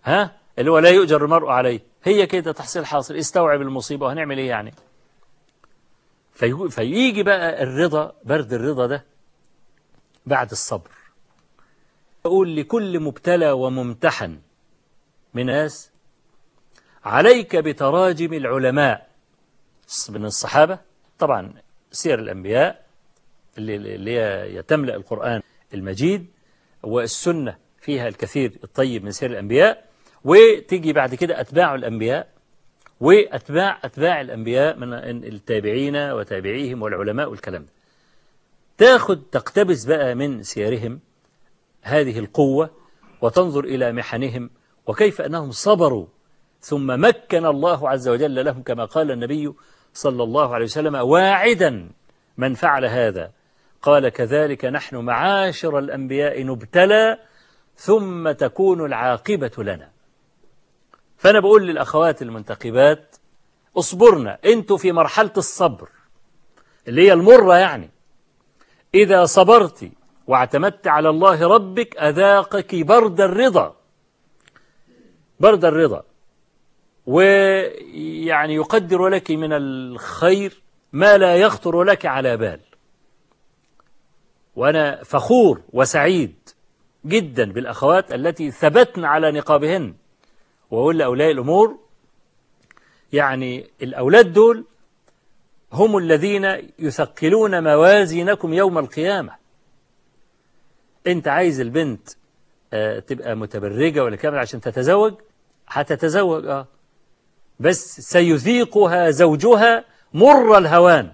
ها اللي هو لا يؤجر المرء عليه هي كده تحصيل حاصل استوعب المصيبة وهنعمل ايه يعني في فيجي بقى الرضا برد الرضا ده بعد الصبر أقول لكل مبتلى وممتحن من ناس عليك بتراجم العلماء من الصحابة طبعا سير الأنبياء اللي هي تملأ القرآن المجيد والسنة فيها الكثير الطيب من سير الأنبياء وتيجي بعد كده أتباع الأنبياء وأتباع أتباع الأنبياء من التابعين وتابعيهم والعلماء والكلام ده تاخد تقتبس بقى من سيرهم هذه القوة وتنظر إلى محنهم وكيف أنهم صبروا ثم مكن الله عز وجل لهم كما قال النبي صلى الله عليه وسلم واعدا من فعل هذا قال كذلك نحن معاشر الأنبياء نبتلى ثم تكون العاقبة لنا فأنا بقول للأخوات المنتقبات اصبرنا انتوا في مرحلة الصبر اللي هي المرة يعني إذا صبرت واعتمدت على الله ربك أذاقك برد الرضا برد الرضا ويعني يقدر لك من الخير ما لا يخطر لك على بال وأنا فخور وسعيد جدا بالأخوات التي ثبتن على نقابهن وأقول لأولياء الأمور يعني الأولاد دول هم الذين يثقلون موازينكم يوم القيامة أنت عايز البنت آه، تبقى متبرجة ولا كامل عشان تتزوج هتتزوج آه بس سيذيقها زوجها مر الهوان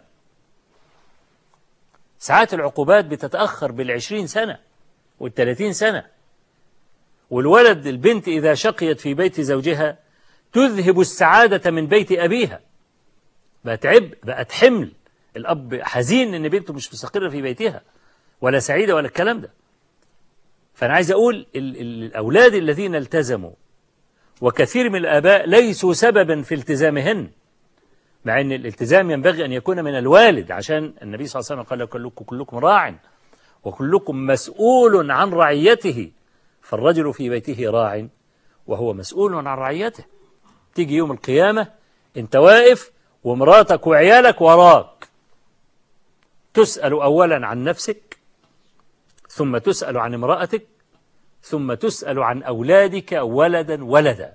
ساعات العقوبات بتتأخر بالعشرين سنة والثلاثين سنة والولد البنت إذا شقيت في بيت زوجها تذهب السعادة من بيت أبيها بقت عبء بقت حمل الأب حزين إن بنته مش مستقرة في بيتها ولا سعيدة ولا الكلام ده فأنا عايز أقول الأولاد الذين التزموا وكثير من الآباء ليسوا سببا في التزامهن مع أن الالتزام ينبغي أن يكون من الوالد عشان النبي صلى الله عليه وسلم قال كلكم, كلكم راع وكلكم مسؤول عن رعيته فالرجل في بيته راع وهو مسؤول عن رعيته تيجي يوم القيامة انت واقف ومراتك وعيالك وراك تسأل أولا عن نفسك ثم تسأل عن امرأتك ثم تسأل عن أولادك ولدا ولدا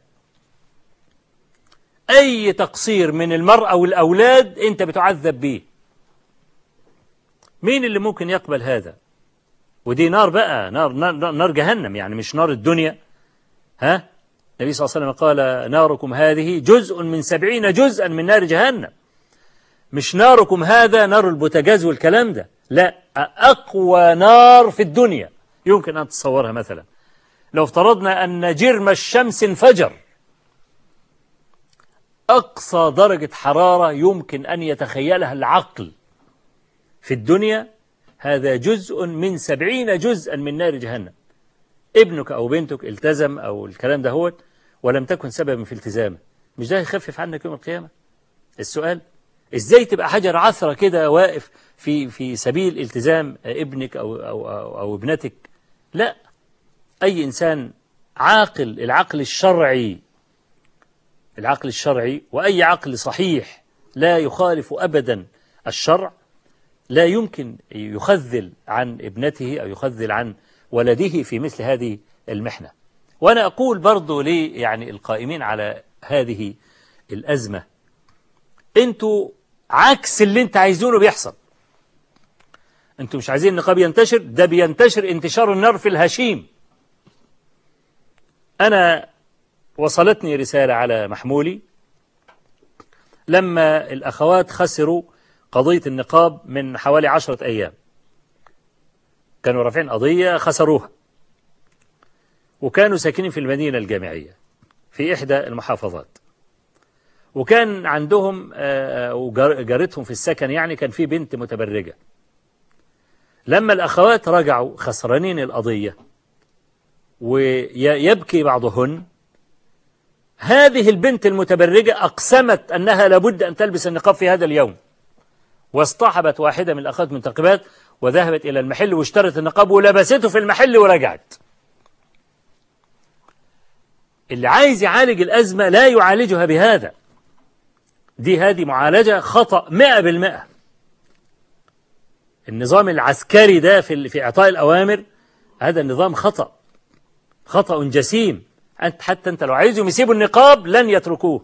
أي تقصير من المرأة والأولاد أنت بتعذب به مين اللي ممكن يقبل هذا ودي نار بقى نار, نار, نار جهنم يعني مش نار الدنيا ها النبي صلى الله عليه وسلم قال ناركم هذه جزء من سبعين جزءا من نار جهنم مش ناركم هذا نار البوتاجاز والكلام ده لا أقوى نار في الدنيا يمكن أن تصورها مثلا لو افترضنا أن جرم الشمس انفجر أقصى درجة حرارة يمكن أن يتخيلها العقل في الدنيا هذا جزء من سبعين جزءا من نار جهنم ابنك أو بنتك التزم أو الكلام ده هو ولم تكن سببا في التزامه مش ده يخفف عنك يوم القيامة السؤال ازاي تبقى حجر عثرة كده واقف في في سبيل التزام ابنك أو, أو, أو, أو ابنتك لا أي إنسان عاقل العقل الشرعي العقل الشرعي وأي عقل صحيح لا يخالف أبدا الشرع لا يمكن يخذل عن ابنته أو يخذل عن ولده في مثل هذه المحنة وأنا أقول برضو لي يعني القائمين على هذه الأزمة أنتوا عكس اللي انت عايزونه بيحصل انتوا مش عايزين النقاب ينتشر ده بينتشر انتشار النار في الهشيم أنا وصلتني رسالة على محمولي لما الأخوات خسروا قضية النقاب من حوالي عشرة أيام كانوا رافعين قضية خسروها وكانوا ساكنين في المدينة الجامعية في إحدى المحافظات وكان عندهم آه، وجارتهم في السكن يعني كان في بنت متبرجة لما الأخوات رجعوا خسرانين القضية ويبكي بعضهن هذه البنت المتبرجة أقسمت أنها لابد أن تلبس النقاب في هذا اليوم واصطحبت واحدة من الأخوات المنتقبات وذهبت إلى المحل واشترت النقاب ولبسته في المحل ورجعت اللي عايز يعالج الأزمة لا يعالجها بهذا دي هذه معالجة خطأ مئة بالمئة النظام العسكري ده في في إعطاء الأوامر هذا النظام خطأ خطأ جسيم أنت حتى أنت لو عايزهم يسيبوا النقاب لن يتركوه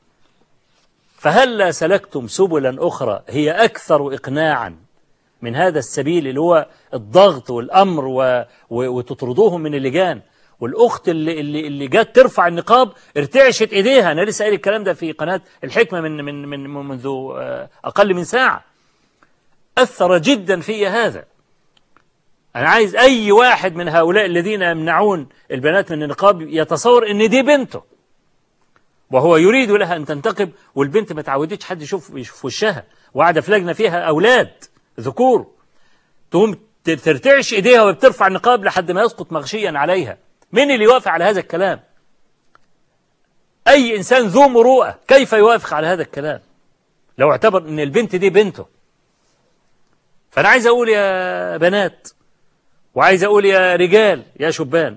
فهلا سلكتم سبلا أخرى هي أكثر إقناعا من هذا السبيل اللي هو الضغط والأمر و... و... وتطردوهم من اللجان والأخت اللي, اللي, اللي جت ترفع النقاب ارتعشت إيديها أنا لسه قايل الكلام ده في قناة الحكمة من, من, من منذ أقل من ساعة أثر جدا في هذا أنا عايز أي واحد من هؤلاء الذين يمنعون البنات من النقاب يتصور أن دي بنته وهو يريد لها أن تنتقب والبنت ما تعودتش حد يشوف يشوف وشها وقاعدة في لجنة فيها أولاد ذكور تقوم ترتعش إيديها وبترفع النقاب لحد ما يسقط مغشيا عليها مين اللي يوافق على هذا الكلام أي إنسان ذو مروءة كيف يوافق على هذا الكلام لو اعتبر أن البنت دي بنته فأنا عايز أقول يا بنات وعايز أقول يا رجال يا شبان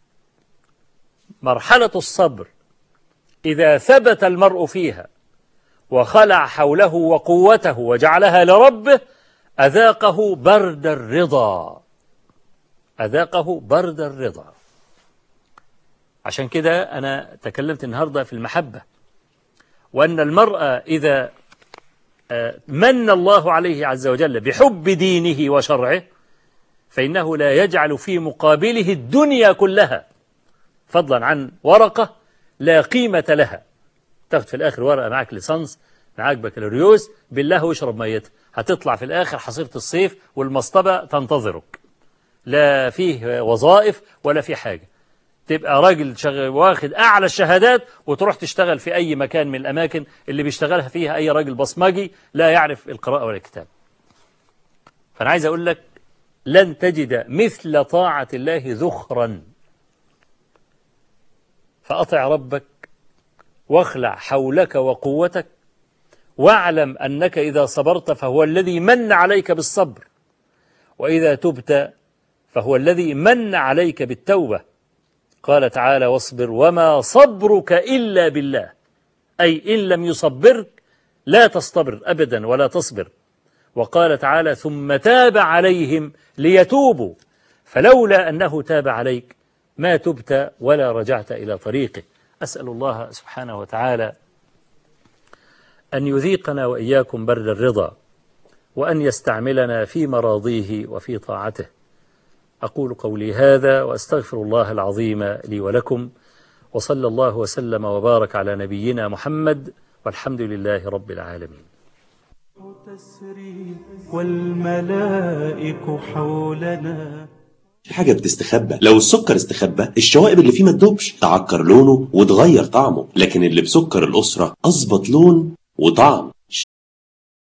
مرحلة الصبر إذا ثبت المرء فيها وخلع حوله وقوته وجعلها لربه أذاقه برد الرضا أذاقه برد الرضا عشان كده أنا تكلمت النهاردة في المحبة وأن المرأة إذا من الله عليه عز وجل بحب دينه وشرعه فإنه لا يجعل في مقابله الدنيا كلها فضلا عن ورقة لا قيمة لها تاخد في الآخر ورقة معك ليسانس معاك بكالوريوس بالله واشرب ميتها هتطلع في الآخر حصيرة الصيف والمصطبة تنتظرك لا فيه وظائف ولا فيه حاجة تبقى راجل شغل واخد أعلى الشهادات وتروح تشتغل في أي مكان من الأماكن اللي بيشتغلها فيها أي راجل بصمجي لا يعرف القراءة ولا الكتاب فأنا عايز أقول لك لن تجد مثل طاعة الله ذخرا فأطع ربك واخلع حولك وقوتك واعلم أنك إذا صبرت فهو الذي من عليك بالصبر وإذا تبت فهو الذي من عليك بالتوبة قال تعالى واصبر وما صبرك إلا بالله أي إن لم يصبرك لا تصطبر أبدا ولا تصبر وقال تعالى ثم تاب عليهم ليتوبوا فلولا أنه تاب عليك ما تبت ولا رجعت إلى طريقه أسأل الله سبحانه وتعالى أن يذيقنا وإياكم برد الرضا وأن يستعملنا في مراضيه وفي طاعته أقول قولي هذا وأستغفر الله العظيم لي ولكم وصلى الله وسلم وبارك على نبينا محمد والحمد لله رب العالمين تسري والملائك حولنا في حاجة بتستخبى لو السكر استخبى الشوائب اللي فيه ما تدوبش تعكر لونه وتغير طعمه لكن اللي بسكر الأسرة أظبط لون وطعم